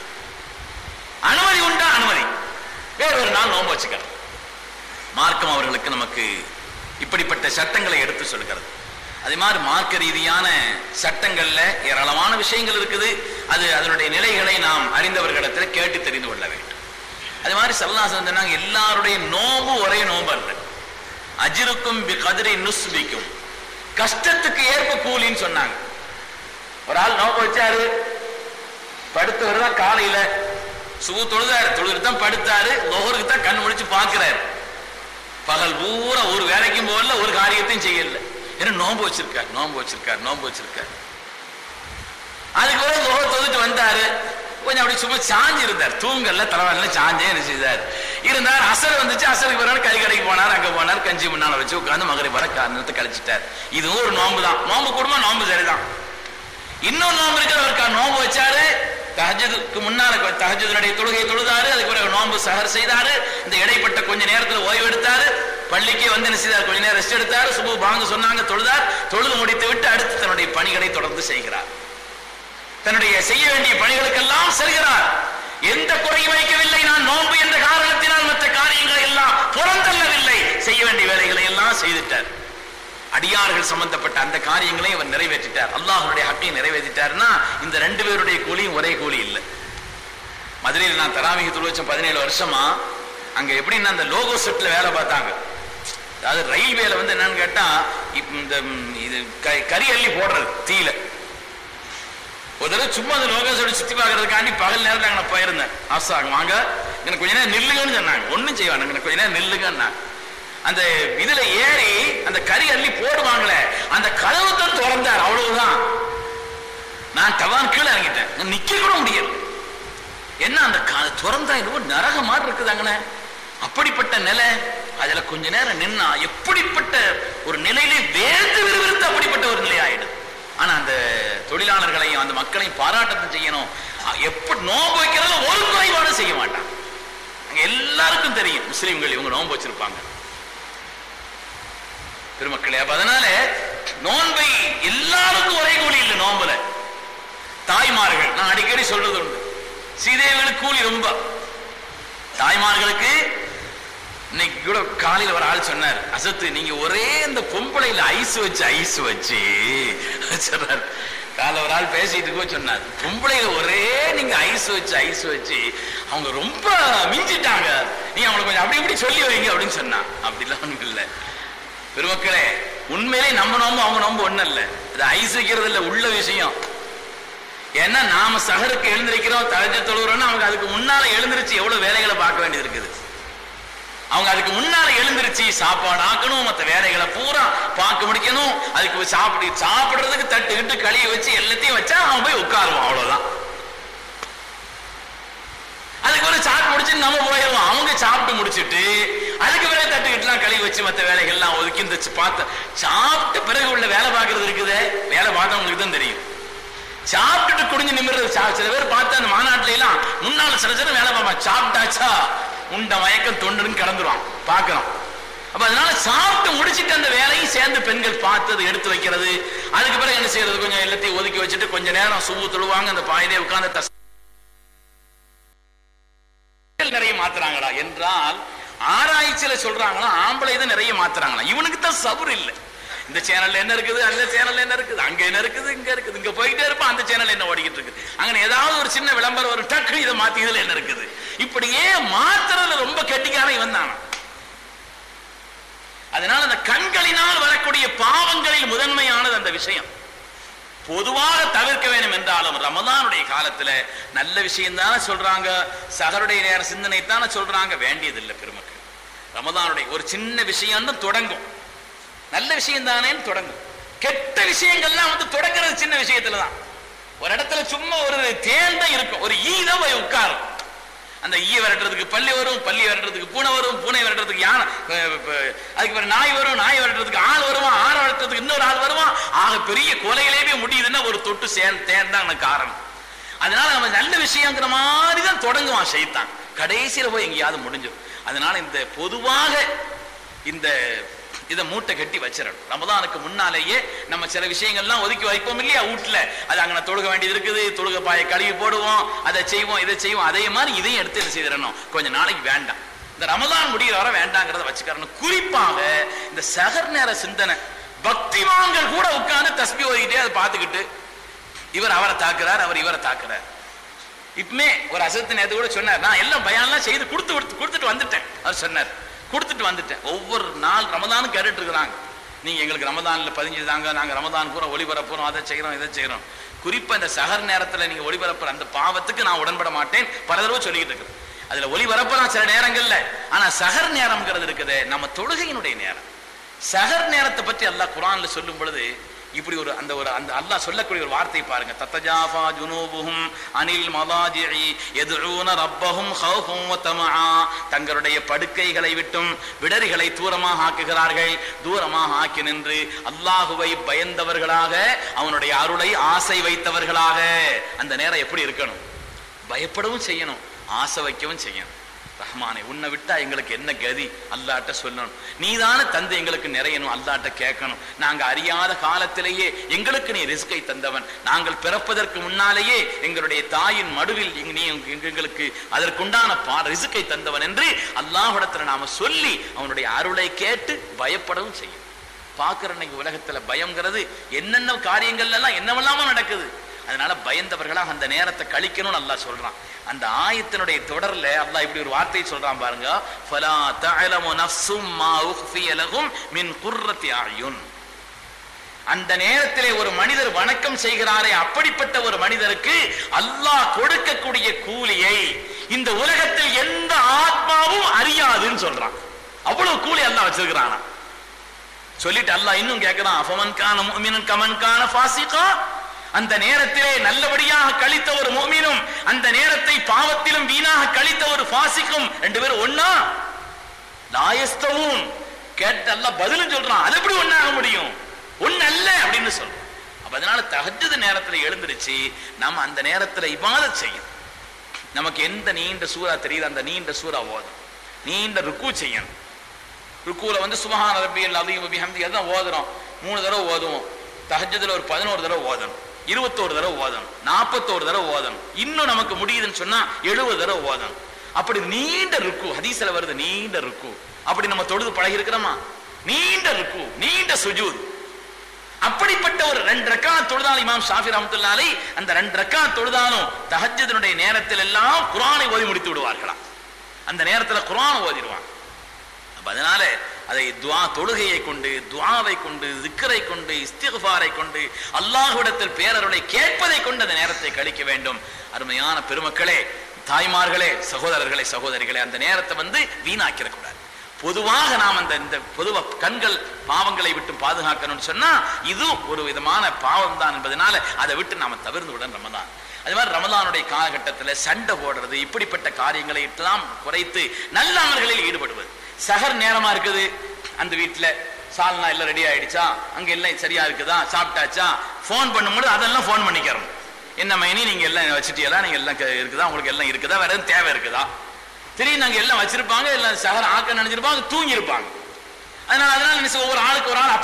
அனுமதி உண்டா அனுமதி வேற ஒரு நாள் நோன்பு வச்சுக்கிறது மார்க்கம் அவர்களுக்கு நமக்கு இப்படிப்பட்ட சட்டங்களை எடுத்து சொல்கிறது அதே மாதிரி மார்க்க ரீதியான சட்டங்கள்ல ஏராளமான விஷயங்கள் இருக்குது அது அதனுடைய நிலைகளை நாம் அறிந்தவர்களிடத்தில் கேட்டு தெரிந்து கொள்ள வேண்டும் அதே மாதிரி சல்லாசன் சொன்னாங்க எல்லாருடைய நோம்பு ஒரே நோம்பு அல்ல அஜிருக்கும் பி கதிரை நுஸ்பிக்கும் கஷ்டத்துக்கு ஏற்ப கூலின்னு சொன்னாங்க ஒரு ஆள் நோம்பு வச்சாரு படுத்தவர் தான் காலையில சுகு தொழுதாரு தொழுது தான் படுத்தாரு லோகருக்கு தான் கண் முடிச்சு பார்க்கிறாரு பகல் பூரா ஒரு வேலைக்கும் போகல ஒரு காரியத்தையும் செய்யல ஏன்னா நோன்பு வச்சிருக்காரு நோன்பு வச்சிருக்காரு நோன்பு வச்சிருக்காரு அதுக்கு பிறகு லோக தொழுட்டு வந்தாரு கொஞ்சம் அப்படி சும்மா சாஞ்சு இருந்தார் தூங்கல்ல தலைவாரில சாஞ்சே என்ன செய்தார் இருந்தார் அசர் வந்துச்சு அசருக்கு பிறகு கறி கடைக்கு போனார் அங்க போனார் கஞ்சி முன்னால வச்சு உட்கார்ந்து மகரை வர காரணத்தை கழிச்சிட்டார் இதுவும் ஒரு நோன்பு தான் நோன்பு கூடுமா நோன்பு சரிதான் இன்னொரு நோன்பு இருக்கு அவருக்கு நோன்பு வச்சாரு தஹஜதுக்கு முன்னால தஹஜதுடைய தொழுகை தொழுதாரு அதுக்கு பிறகு நோன்பு சஹர் செய்தாரு இந்த இடைப்பட்ட கொஞ்ச நேரத்துல ஓய்வு எடுத்தாரு பள்ளிக்கே வந்து என்ன செய்தார் கொஞ்ச நேரம் ரெஸ்ட் எடுத்தாரு சுபு பாங்க சொன்னாங்க தொழுதார் தொழுது முடித்து விட்டு அடுத்து தன்னுடைய பணிகளை தொடர்ந்து செய்கிறார் தன்னுடைய செய்ய வேண்டிய பணிகளுக்கெல்லாம் செல்கிறார் எந்த குறையும் வைக்கவில்லை நான் நோன்பு என்ற காரணத்தினால் மற்ற காரியங்களை எல்லாம் புறந்தள்ளவில்லை செய்ய வேண்டிய வேலைகளை எல்லாம் செய்துட்டார் அடியார்கள் சம்பந்தப்பட்ட அந்த காரியங்களை அவர் நிறைவேற்றிட்டார் அல்லாஹனுடைய ஹக்கையை நிறைவேற்றிட்டார்னா இந்த ரெண்டு பேருடைய கூலியும் ஒரே கூலி இல்லை மதுரையில் நான் தராமிக தொழிற்சம் பதினேழு வருஷமா அங்க எப்படின்னா அந்த லோகோ செட்ல வேலை பார்த்தாங்க அதாவது ரயில்வேல வந்து என்னன்னு கேட்டா இப்ப இந்த ம், இது க- கறி அள்ளி போடுறது தீல ஒரு தடவை சும்மா அந்த லோகோ செட் சுத்தி பார்க்கறதுக்காண்டி பகல் நேரத்தில் அங்கே நான் போயிருந்தேன் ஆசா வாங்க எனக்கு கொஞ்ச நேரம் நில்லுங்கன்னு சொன்னாங்க ஒன்றும் செய்வாங்க எனக்கு கொஞ்ச நேரம் நில்லுங்கன்னாங்க அந்த இதுல ஏறி அந்த கறி அள்ளி போடுவாங்களே அந்த கதவு தான் திறந்தார் அவ்வளவுதான் நான் டவான் கீழே இறங்கிட்டேன் நான் நிக்க கூட முடியல என்ன அந்த க- திறந்தா என்னவோ நரக மாதிரி இருக்குதாங்கண்ணே அப்படிப்பட்ட நிலை அதுல கொஞ்ச நேரம் நின்னா எப்படிப்பட்ட ஒரு நிலையிலே வேர்த்து விறுவிறுத்து அப்படிப்பட்ட ஒரு நிலை ஆயிடுது ஆனா அந்த தொழிலாளர்களையும் அந்த மக்களையும் பாராட்டத்தை செய்யணும் அ- எப்படி நோன்பு வைக்கிறதுல ஒரு குறைபாடு செய்ய மாட்டான் அங்க எல்லாருக்கும் தெரியும் முஸ்லிம்கள் இவங்க நோன்பு வச்சிருப்பாங்க பெருமக்களே அப்ப அதனால நோன்பை எல்லாருக்கும் ஒரே கூலி இல்லை நோன்புல தாய்மார்கள் நான் அடிக்கடி சொல்றது உண்டு சீதேவிகளுக்கு கூலி ரொம்ப தாய்மார்களுக்கு இன்னைக்கு கூட காலையில ஒரு ஆள் சொன்னார் அசத்து நீங்க ஒரே இந்த பொம்பளையில ஐஸ் வச்சு ஐஸ் வச்சு சொன்னார் காலை ஒரு ஆள் பேசிட்டு இருக்கோ சொன்னார் பொம்பளையில ஒரே நீங்க ஐஸ் வச்சு ஐஸ் வச்சு அவங்க ரொம்ப மிஞ்சிட்டாங்க நீங்க அவங்களுக்கு கொஞ்சம் அப்படி இப்படி சொல்லி வைங்க அப்படின்னு சொன்னா அப்படிலாம் ஒண்ணும் இல்லை பெருமக்களே உண்மையிலே நம்ம நோம்பு அவங்க நோம்பு ஒண்ணும் இல்ல இது ஐஸ் வைக்கிறது இல்ல உள்ள விஷயம் ஏன்னா நாம சஹருக்கு எழுந்திருக்கிறோம் தகஜ தொழுகிறோம்னா அவங்க அதுக்கு முன்னால எழுந்திருச்சு எவ்வளவு வேலைகளை பார்க்க வேண்டியது இருக்குது அவங்க அதுக்கு முன்னால எழுந்திருச்சு சாப்பாடு ஆக்கணும் மத்த வேலைகளை பூரா பார்க்க முடிக்கணும் அதுக்கு போய் சாப்பிடு சாப்பிடுறதுக்கு தட்டு கிட்டு கழுவி வச்சு எல்லாத்தையும் வச்சா அவன் போய் உட்காருவான் அவ்வளவுதான் அதுக்கு ஒரு சாப்பிட்டு முடிச்சு நம்ம போயிடுவோம் அவங்க சாப்பிட்டு முடிச்சிட்டு அதுக்கு பிறகு தட்டுக்கிட்டுலாம் கழுவி வச்சு மற்ற வேலைகள்லாம் ஒதுக்கி இந்த சி- பார்த்த சாப்பிட்ட பிறகு உள்ள வேலை பார்க்கறது இருக்குதே வேலை பார்த்தவங்களுக்கு தான் தெரியும் சாப்பிட்டுட்டு குடிஞ்சு நிமிர்றது சா- சில பேர் பார்த்து அந்த மாநாட்டுல எல்லாம் முன்னால சில சில வேலை பார்ப்பான் சாப்பிட்டாச்சா உண்ட மயக்கம் தொண்டுன்னு கிடந்துருவான் பார்க்கிறோம் அப்ப அதனால சாப்பிட்டு முடிச்சிட்டு அந்த வேலையும் சேர்ந்து பெண்கள் பார்த்தது எடுத்து வைக்கிறது அதுக்கு பிறகு என்ன செய்யறது கொஞ்சம் எல்லாத்தையும் ஒதுக்கி வச்சுட்டு கொஞ்ச நேரம் சுவு தொழுவாங்க அந்த பாயிலே உட்கார்ந்து தஸ் நிறைய மாத்துறாங்களா என்றால் ஆராய்ச்சியில சொல்றாங்களா ஆம்பளை தான் நிறைய மாத்துறாங்களா இவனுக்கு தான் சபர் இல்லை இந்த சேனல்ல என்ன இருக்குது அந்த சேனல்ல என்ன இருக்குது அங்க என்ன இருக்குது இங்க இருக்குது இங்க போயிட்டே இருப்பான் அந்த சேனல் என்ன ஓடிக்கிட்டு இருக்குது அங்க ஏதாவது ஒரு சின்ன விளம்பரம் ஒரு டக்கு இதை மாத்தி இதுல என்ன இருக்குது இப்படியே மாத்துறதுல ரொம்ப கெட்டிக்கான இவன் தானா அதனால அந்த கண்களினால் வரக்கூடிய பாவங்களில் முதன்மையானது அந்த விஷயம் பொதுவாக தவிர்க்க வேண்டும் என்றாலும் ரமதானுடைய காலத்துல நல்ல விஷயம் தானே சொல்றாங்க சகருடைய நேர சிந்தனை தானே சொல்றாங்க வேண்டியதில்லை பெருமக்கள் ரமதானுடைய ஒரு சின்ன விஷயம் தான் தொடங்கும் நல்ல விஷயம் தானேன்னு தொடங்கும் கெட்ட விஷயங்கள்லாம் வந்து தொடங்குறது சின்ன விஷயத்துல தான் ஒரு இடத்துல சும்மா ஒரு தேன் தான் இருக்கும் ஒரு ஈ தான் போய் உட்காரும் அந்த ஈய விரட்டுறதுக்கு பள்ளி வரும் பள்ளி விரட்டுறதுக்கு பூனை வரும் பூனை விரட்டுறதுக்கு யானை அஹ் அஹ் அதுக்கு பிறகு நாய் வரும் நாய் விரட்டுறதுக்கு ஆள் வருவான் ஆள் விரட்டுறதுக்கு இன்னொரு ஆள் வருவான் ஆக பெரிய கொலைகளே முடியுதுன்னா ஒரு தொட்டு சேன் தேன் தான் எனக்கு காரணம் அதனால நம்ம நல்ல விஷயங்கிற மாதிரி தான் தொடங்குவான் செய்தான் கடைசியில போய் எங்கேயாவது முடிஞ்சிடும் அதனால இந்த பொதுவாக இந்த இதை மூட்டை கட்டி வச்சிடணும் ரமதானுக்கு முன்னாலேயே நம்ம சில விஷயங்கள்லாம் ஒதுக்கி வைப்போம் இல்லையா வீட்டுல அது அங்கே தொழுக வேண்டியது இருக்குது தொழுக பாயை கழுவி போடுவோம் அதை செய்வோம் இதை செய்வோம் அதே மாதிரி இதையும் எடுத்து என்ன செய்திடணும் கொஞ்ச நாளைக்கு வேண்டாம் இந்த ரமதான் முடிகிற வரை வேண்டாங்கிறத வச்சுக்கிறணும் குறிப்பாக இந்த சகர் நேர சிந்தனை பக்திமான்கள் கூட உட்கார்ந்து தஸ்பி ஓதிக்கிட்டே அதை பார்த்துக்கிட்டு இவர் அவரை தாக்குறார் அவர் இவரை தாக்குறார் இப்பமே ஒரு அசத்து நேரத்து கூட சொன்னார் நான் எல்லாம் பயான்லாம் செய்து கொடுத்து கொடுத்து கொடுத்துட்டு வந்துட்டேன் அவர் சொன்னார் கொடுத்துட்டு வந்துட்டேன் ஒவ்வொரு நாள் ரமதானும் கேட்டுட்டு இருக்கிறாங்க நீங்க எங்களுக்கு ரமதான்ல பதிஞ்சு தாங்க நாங்க ரமதான் பூரா ஒளிபரப்புறோம் அதை செய்யறோம் இதை செய்யறோம் குறிப்பா இந்த சகர் நேரத்துல நீங்க ஒளிபரப்புற அந்த பாவத்துக்கு நான் உடன்பட மாட்டேன் பல தடவை சொல்லிக்கிட்டு இருக்கிறேன் அதுல ஒளிபரப்பலாம் சில நேரங்கள்ல ஆனா சகர் நேரம்ங்கிறது இருக்குது நம்ம தொழுகையினுடைய நேரம் சகர் நேரத்தை பற்றி அல்லாஹ் குரான்ல சொல்லும் பொழுது இப்படி ஒரு அந்த ஒரு அந்த அல்லாஹ் சொல்லக்கூடிய ஒரு வார்த்தை பாருங்க தத்தஜாஃபா ஜுனூபுஹும் அனில் மதாஜிஇ யதுஊன ரப்பஹும் ஹௌஃபும் வ தமஆ தங்களுடைய படுக்கைகளை விட்டும் விடரிகளை தூரமாக ஆக்குகிறார்கள் தூரமாக ஆக்கி நின்று அல்லாஹுவை பயந்தவர்களாக அவனுடைய அருளை ஆசை வைத்தவர்களாக அந்த நேரம் எப்படி இருக்கணும் பயப்படவும் செய்யணும் ஆசை வைக்கவும் செய்யணும் ரஹ்மானே உன்னை விட்டா எங்களுக்கு என்ன கதி அல்லாட்ட சொல்லணும் நீதான தந்து எங்களுக்கு நிறையணும் அல்லாட்ட கேட்கணும் நாங்க அறியாத காலத்திலேயே எங்களுக்கு நீ ரிஸ்கை தந்தவன் நாங்கள் பிறப்பதற்கு முன்னாலேயே எங்களுடைய தாயின் மடுவில் எங்க- நீ எங்க- எங்களுக்கு அதற்குண்டான பா ரிசுக்கை தந்தவன் என்று அல்லாஹ்விடத்துல நாம சொல்லி அவனுடைய அருளை கேட்டு பயப்படவும் செய்யும் பார்க்கிற இன்னைக்கு உலகத்துல பயம்ங்கிறது என்னென்ன காரியங்கள்ல எல்லாம் என்னவெல்லாமோ நடக்குது அதனால பயந்தவர்களாக அந்த நேரத்தை கழிக்கணும்னு அல்லாஹ் சொல்றான் அந்த ஆயத்தினுடைய தொடர்ல அல்லாஹ் இப்படி ஒரு வார்த்தை சொல்றான் பாருங்க ஃபலா தஅலமு நஃப்ஸும் மா உஃபிய லஹும் மின் குர்ரத்தி அயுன் அந்த நேரத்திலே ஒரு மனிதர் வணக்கம் செய்கிறாரே அப்படிப்பட்ட ஒரு மனிதருக்கு அல்லாஹ் கொடுக்கக்கூடிய கூலியை இந்த உலகத்தில் எந்த ஆத்மாவும் அறியாதுன்னு சொல்றான் அவ்வளவு கூலி அல்லாஹ் வச்சிருக்கிறானா சொல்லிட்டு அல்லாஹ் இன்னும் கேட்கிறான் அஃபமன் கான முஃமினன் கமன் கான ஃபாசிகா அந்த நேரத்திலே நல்லபடியாக கழித்த ஒரு முஃமினும் அந்த நேரத்தை பாவத்திலும் வீணாக கழித்த ஒரு ஃபாசிக்கும் ரெண்டு பேரும் ஒண்ணா லாயஸ்தவும் கேட்டு அல்லாஹ் பதிலும் சொல்றான் அது எப்படி ஒண்ணாக முடியும் ஒண்ணு அல்ல அப்படின்னு சொல்றான் அப்ப அதனால தஹஜ்ஜுத் நேரத்துல எழுந்திருச்சு நம்ம அந்த நேரத்துல இபாதத் செய்யும் நமக்கு எந்த நீண்ட சூறா தெரியுது அந்த நீண்ட சூறா ஓதும் நீண்ட ருக்கு செய்யணும் ருக்குல வந்து சுபஹான ரப்பியல் அதையும் பிஹம்தி அதான் ஓதுறோம் மூணு தடவை ஓதுவோம் தஹஜ்ஜுதுல ஒரு பதினோரு தடவை ஓதணும் இருபத்தோரு தடவை ஓதணும் நாற்பத்தோரு தடவை ஓதணும் இன்னும் நமக்கு முடியுதுன்னு சொன்னா எழுபது தடவை ஓதணும் அப்படி நீண்ட ருக்கு ஹதீஸ்ல வருது நீண்ட ருக்கு அப்படி நம்ம தொழுது பழகி இருக்கிறோமா நீண்ட ருக்கு நீண்ட சுஜூத் அப்படிப்பட்ட ஒரு ரெண்டு ரக்கா தொழுதால் இமாம் ஷாஃபி ரஹமத்துல்லாலை அந்த ரெண்டு ரக்கா தொழுதாலும் தஹஜ்ஜுடைய நேரத்தில் எல்லாம் குர்ஆனை ஓதி முடித்து விடுவார்களாம் அந்த நேரத்துல குர்ஆன் ஓதிடுவான் அப்ப அதனால அதை துவா தொழுகையை கொண்டு துவாவை கொண்டு திக்கரை கொண்டு இஸ்திஃபாரை கொண்டு அல்லாஹ்விடத்தில் பேரருளை கேட்பதை கொண்டு அந்த நேரத்தை கழிக்க வேண்டும் அருமையான பெருமக்களே தாய்மார்களே சகோதரர்களே சகோதரிகளே அந்த நேரத்தை வந்து வீணாக்கிடக்கூடாது பொதுவாக நாம் அந்த இந்த பொதுவா கண்கள் பாவங்களை விட்டு பாதுகாக்கணும்னு சொன்னா இது ஒரு விதமான பாவம் தான் என்பதனால அதை விட்டு நாம தவிர்ந்து விட ரமதான் அது மாதிரி ரமலானுடைய காலகட்டத்தில் சண்டை போடுறது இப்படிப்பட்ட காரியங்களை எல்லாம் குறைத்து நல்ல அமல்களில் ஈடுபடுவது சகர் நேரமா இருக்குது அந்த வீட்டுல சால்னா எல்லாம் ரெடி ஆயிடுச்சா அங்க எல்லாம் சரியா இருக்குதா சாப்பிட்டாச்சா ஃபோன் பண்ணும்போது அதெல்லாம் ஃபோன் பண்ணிக்கிறோம் என்ன மைனி நீங்க எல்லாம் வச்சுட்டீங்களா நீங்க எல்லாம் க- இருக்குதா உங்களுக்கு எல்லாம் இருக்குதா வேற எதுவும் தேவை இருக்குதா திடீர்னு நாங்க எல்லாம் வச்சிருப்பாங்க எல்லாம் சகர் ஆக்க நினைச்சிருப்பாங்க தூங்கி இருப்பாங்க அதனால அதனால என்ன செய்ய, ஒவ்வொரு ஆளுக்கு ஒரு ஆள் அப்படிப்பட்ட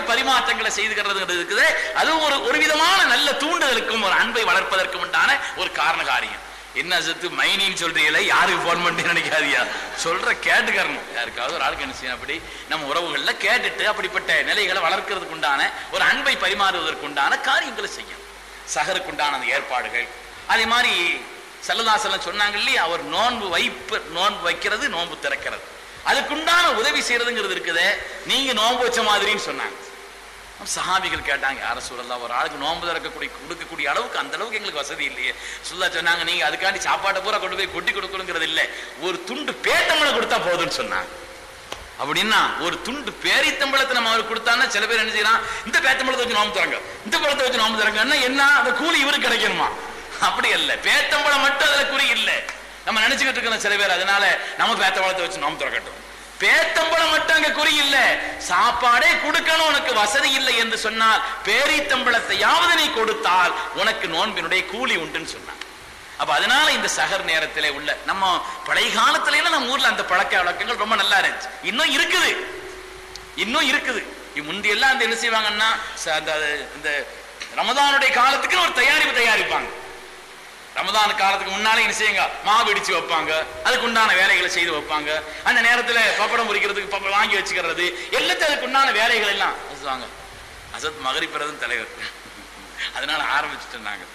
பரிமாற்றங்களை செய்துகிறது இருக்குது அது ஒரு ஒரு விதமான நல்ல தூண்டுதலுக்கும் ஒரு அன்பை வளர்ப்பதற்கும் உண்டான ஒரு காரண காரியம் என்ன சத்து மைனின்னு சொல்றீங்களே யாருக்கு போன் பண்ணிட்டு நினைக்காதியா சொல்ற கேட்டுக்கறணும் யாருக்காவது ஒரு ஆளுக்கு என்ன செய்யணும் அப்படி நம்ம உறவுகள்ல கேட்டுட்டு அப்படிப்பட்ட நிலைகளை வளர்க்கறதுக்கு உண்டான ஒரு அன்பை பரிமாறுவதற்கு உண்டான காரியங்களை செய்யும் சகருக்கு உண்டான அந்த ஏற்பாடுகள் அதே மாதிரி செல்லதாசலம் சொன்னாங்க இல்லையா அவர் நோன்பு வைப்பு நோன்பு வைக்கிறது நோன்பு திறக்கிறது அதுக்குண்டான உதவி செய்யறதுங்கிறது இருக்குதே நீங்க நோன்பு வச்ச மாதிரின்னு சொன்னாங்க சஹாபிகள் கேட்டாங்க யார சொல்லலாம் ஒரு ஆளுக்கு நோன்பு திறக்கக்கூடிய கொடுக்கக்கூடிய அளவுக்கு அந்த அளவுக்கு எங்களுக்கு வசதி இல்லையே சொல்லா சொன்னாங்க நீங்க அதுக்காண்டி சாப்பாட்டை பூரா கொண்டு போய் கொட்டி கொடுக்கணுங்கிறது இல்லை ஒரு துண்டு பேட்டம்பளை கொடுத்தா போதும்னு சொன்னாங்க அப்படின்னா ஒரு துண்டு பேரித்தம்பளத்தை நம்ம அவருக்கு கொடுத்தான்னா சில பேர் என்ன செய்யலாம் இந்த பேத்தம்பளத்தை வச்சு நோம்பு தராங்க இந்த பழத்தை வச்சு நோம்பு தராங்கன்னா என்ன அந்த கூலி இவருக்கு கிடைக்கணுமா அப்படி அல்ல பேத்தம்பளம் மட்டும் அதுல குறி இல்ல நம்ம நினைச்சுக்கிட்டு இருக்கிறோம் சில பேர் அதனால நம்ம பேத்தம்பளத்தை வச்சு நோம்பு திறக்கட்டும் பேத்தம்பளம் மட்டும் அங்க குறி இல்ல சாப்பாடே கொடுக்கணும் உனக்கு வசதி இல்லை என்று சொன்னால் பேரித்தம்பளத்தையாவது நீ கொடுத்தால் உனக்கு நோன்பினுடைய கூலி உண்டுன்னு சொன்னான் அப்ப அதனால இந்த சகர் நேரத்திலே உள்ள நம்ம பழைய காலத்துல எல்லாம் நம்ம ஊர்ல அந்த பழக்க வழக்கங்கள் ரொம்ப நல்லா இருந்துச்சு இன்னும் இருக்குது இன்னும் இருக்குது இ- முந்தி எல்லாம் அந்த என்ன செய்வாங்கன்னா ச- அந்த இந்த ரமதானுடைய காலத்துக்கு ஒரு தயாரிப்பு தயாரிப்பாங்க ரமதான் காலத்துக்கு முன்னாலே என்ன செய்யுங்க மாவு இடிச்சு வைப்பாங்க அதுக்கு உண்டான வேலைகளை செய்து வைப்பாங்க அந்த நேரத்துல பப்படம் பொரிக்கிறதுக்கு பப்படம் வாங்கி வச்சுக்கிறது எல்லாத்தையும் அதுக்கு உண்டான வேலைகள் எல்லாம் சொல்லுவாங்க அசத் மகரி பிறதும் தலைவர் அதனால ஆரம்பிச்சுட்டு நாங்க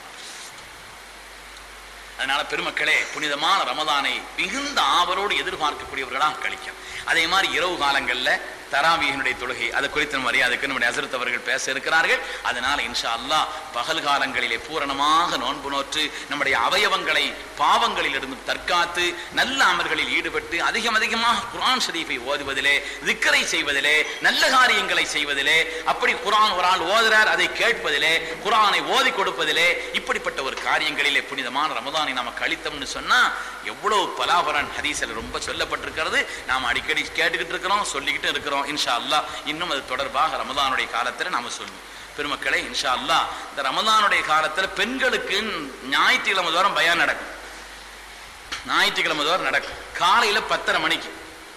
அதனால பெருமக்களே புனிதமான ரமதானை மிகுந்த ஆவலோடு எதிர்பார்க்கக்கூடியவர்களாக கழிக்கும் அதே மாதிரி இரவு காலங்கள்ல தராவியினுடைய தொழுகை அதை குறித்து நம்ம மரியாதைக்கு நம்முடைய அசரத் அவர்கள் பேச இருக்கிறார்கள் அதனால இன்ஷா அல்லாஹ் பகல் காலங்களிலே பூரணமாக நோன்பு நோற்று நம்முடைய அவயவங்களை பாவங்களில் இருந்து தற்காத்து நல்ல அமல்களில் ஈடுபட்டு அதிகம் அதிகமாக குர்ஆன் ஷரீஃபை ஓதுவதிலே திக்கரை செய்வதிலே நல்ல காரியங்களை செய்வதிலே அப்படி குர்ஆன் ஒரு ஆள் ஓதுறார் அதை கேட்பதிலே குர்ஆனை ஓதி கொடுப்பதிலே இப்படிப்பட்ட ஒரு காரியங்களிலே புனிதமான ரமதானை நாம கழித்தோம்னு சொன்னா எவ்வளவு பலாபரன் ஹதீஸ்ல ரொம்ப சொல்லப்பட்டிருக்கிறது நாம் அடிக்கடி கேட்டுக்கிட்டு இருக்கிறோம் சொல்லிக்கிட்டு இருக்கிறோம் இன்ஷா அல்லாஹ் இன்னும் அது தொடர்பாக ரமதானுடைய காலத்துல நாம சொல்லுவோம் பெருமக்களே இன்ஷா அல்லாஹ் இந்த ரமதானுடைய காலத்துல பெண்களுக்கு ஞாயிற்றுக்கிழமை தோறும் பயான் நடக்கும் ஞாயிற்றுக்கிழமை தோறும் நடக்கும் காலையில பத்தரை மணிக்கு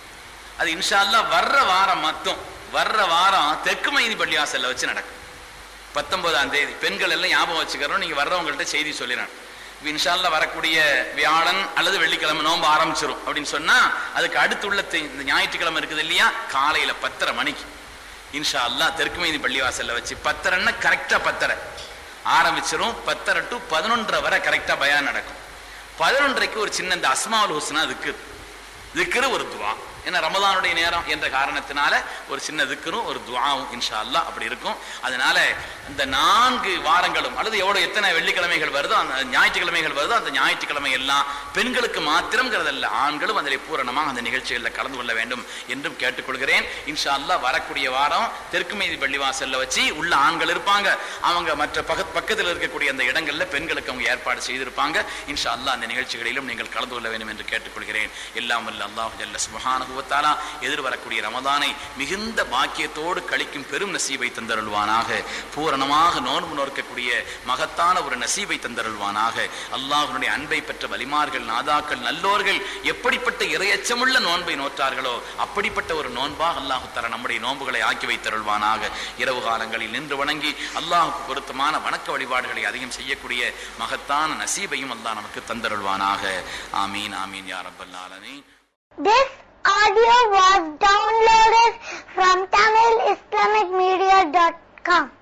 அது இன்ஷா அல்லாஹ் வர்ற வாரம் மட்டும் வர்ற வாரம் தெற்கு மைதி பள்ளிவாசல்ல வச்சு நடக்கும் பத்தொன்பதாம் தேதி பெண்கள் எல்லாம் ஞாபகம் வச்சுக்கிறோம் நீங்க வர்றவங்கள்ட்ட செய்தி சொல்லிடுறேன் இன்ஷால்ல வரக்கூடிய வியாழன் அல்லது வெள்ளிக்கிழமை நோன்பு ஆரம்பிச்சிரும் அப்படின்னு சொன்னா அதுக்கு அடுத்துள்ள தி- இந்த ஞாயிற்றுக்கிழமை இருக்குது இல்லையா காலையில பத்தரை மணிக்கு இன்ஷா அல்லாஹ் தெற்கு மைதி பள்ளிவாசல்ல வச்சு பத்தரைன்னா கரெக்டா பத்தரை ஆரம்பிச்சிரும் பத்தரை டு பதினொன்றரை வரை கரெக்டா பயான் நடக்கும் பதினொன்றரைக்கு ஒரு சின்ன இந்த அஸ்மாவுல் ஹுஸ்னா திக்கு திக்ரு ஒரு துவா ஏன்னா ரமதானுடைய நேரம் என்ற காரணத்தினால ஒரு சின்ன திக்ரும் ஒரு துவாவும் இன்ஷா அல்லாஹ் அப்படி இருக்கும் அதனால இந்த நான்கு வாரங்களும் அல்லது எவ்வளவு எத்தனை வெள்ளிக்கிழமைகள் வருதோ அந்த ஞாயிற்றுக்கிழமைகள் வருதோ அந்த ஞாயிற்றுக்கிழமை எல்லாம் பெண்களுக்கு மாத்திரம்ங்கிறதல்ல ஆண்களும் அதில் பூரணமாக அந்த நிகழ்ச்சிகளில் கலந்து கொள்ள வேண்டும் என்றும் கேட்டுக்கொள்கிறேன் இன்ஷா அல்லாஹ் வரக்கூடிய வாரம் தெற்கு மீதி பள்ளிவாசல்ல வச்சு உள்ள ஆண்கள் இருப்பாங்க அவங்க மற்ற பக்க பக்கத்தில் இருக்கக்கூடிய அந்த இடங்கள்ல பெண்களுக்கு அவங்க ஏற்பாடு செய்திருப்பாங்க இன்ஷா அல்லாஹ் அந்த நிகழ்ச்சிகளிலும் நீங்கள் கலந்து கொள்ள வேண்டும் என்று கேட்டுக்கொள்கிறேன் எல்லாம் வல்ல அல்லாஹ் ஜல்ல சுப்ஹானஹு வ தஆலா எதிர்வரக்கூடிய ரமதானை மிகுந்த பாக்கியத்தோடு கழிக்கும் பெரும் நசீபை தந்தருள்வானாக பூரணமாக நோன்பு நோக்கக்கூடிய மகத்தான ஒரு நசீபை தந்தருள்வானாக அல்லாஹ்வுடைய அன்பை பெற்ற வலிமார்கள் நாதாக்கள் நல்லோர்கள் எப்படிப்பட்ட இரையச்சமுள்ள நோன்பை நோற்றார்களோ அப்படிப்பட்ட ஒரு நோன்பாக அல்லாஹு தர நம்முடைய நோன்புகளை ஆக்கி வைத்தருள்வானாக இரவு காலங்களில் நின்று வணங்கி அல்லாஹுக்கு பொருத்தமான வணக்க வழிபாடுகளை அதிகம் செய்யக்கூடிய மகத்தான நசீபையும் அல்லாஹ் நமக்கு தந்தருள்வானாக ஆமீன் ஆமீன் யா ரப்பல் ஆலமீன் This audio was downloaded from TamilIslamicMedia.com.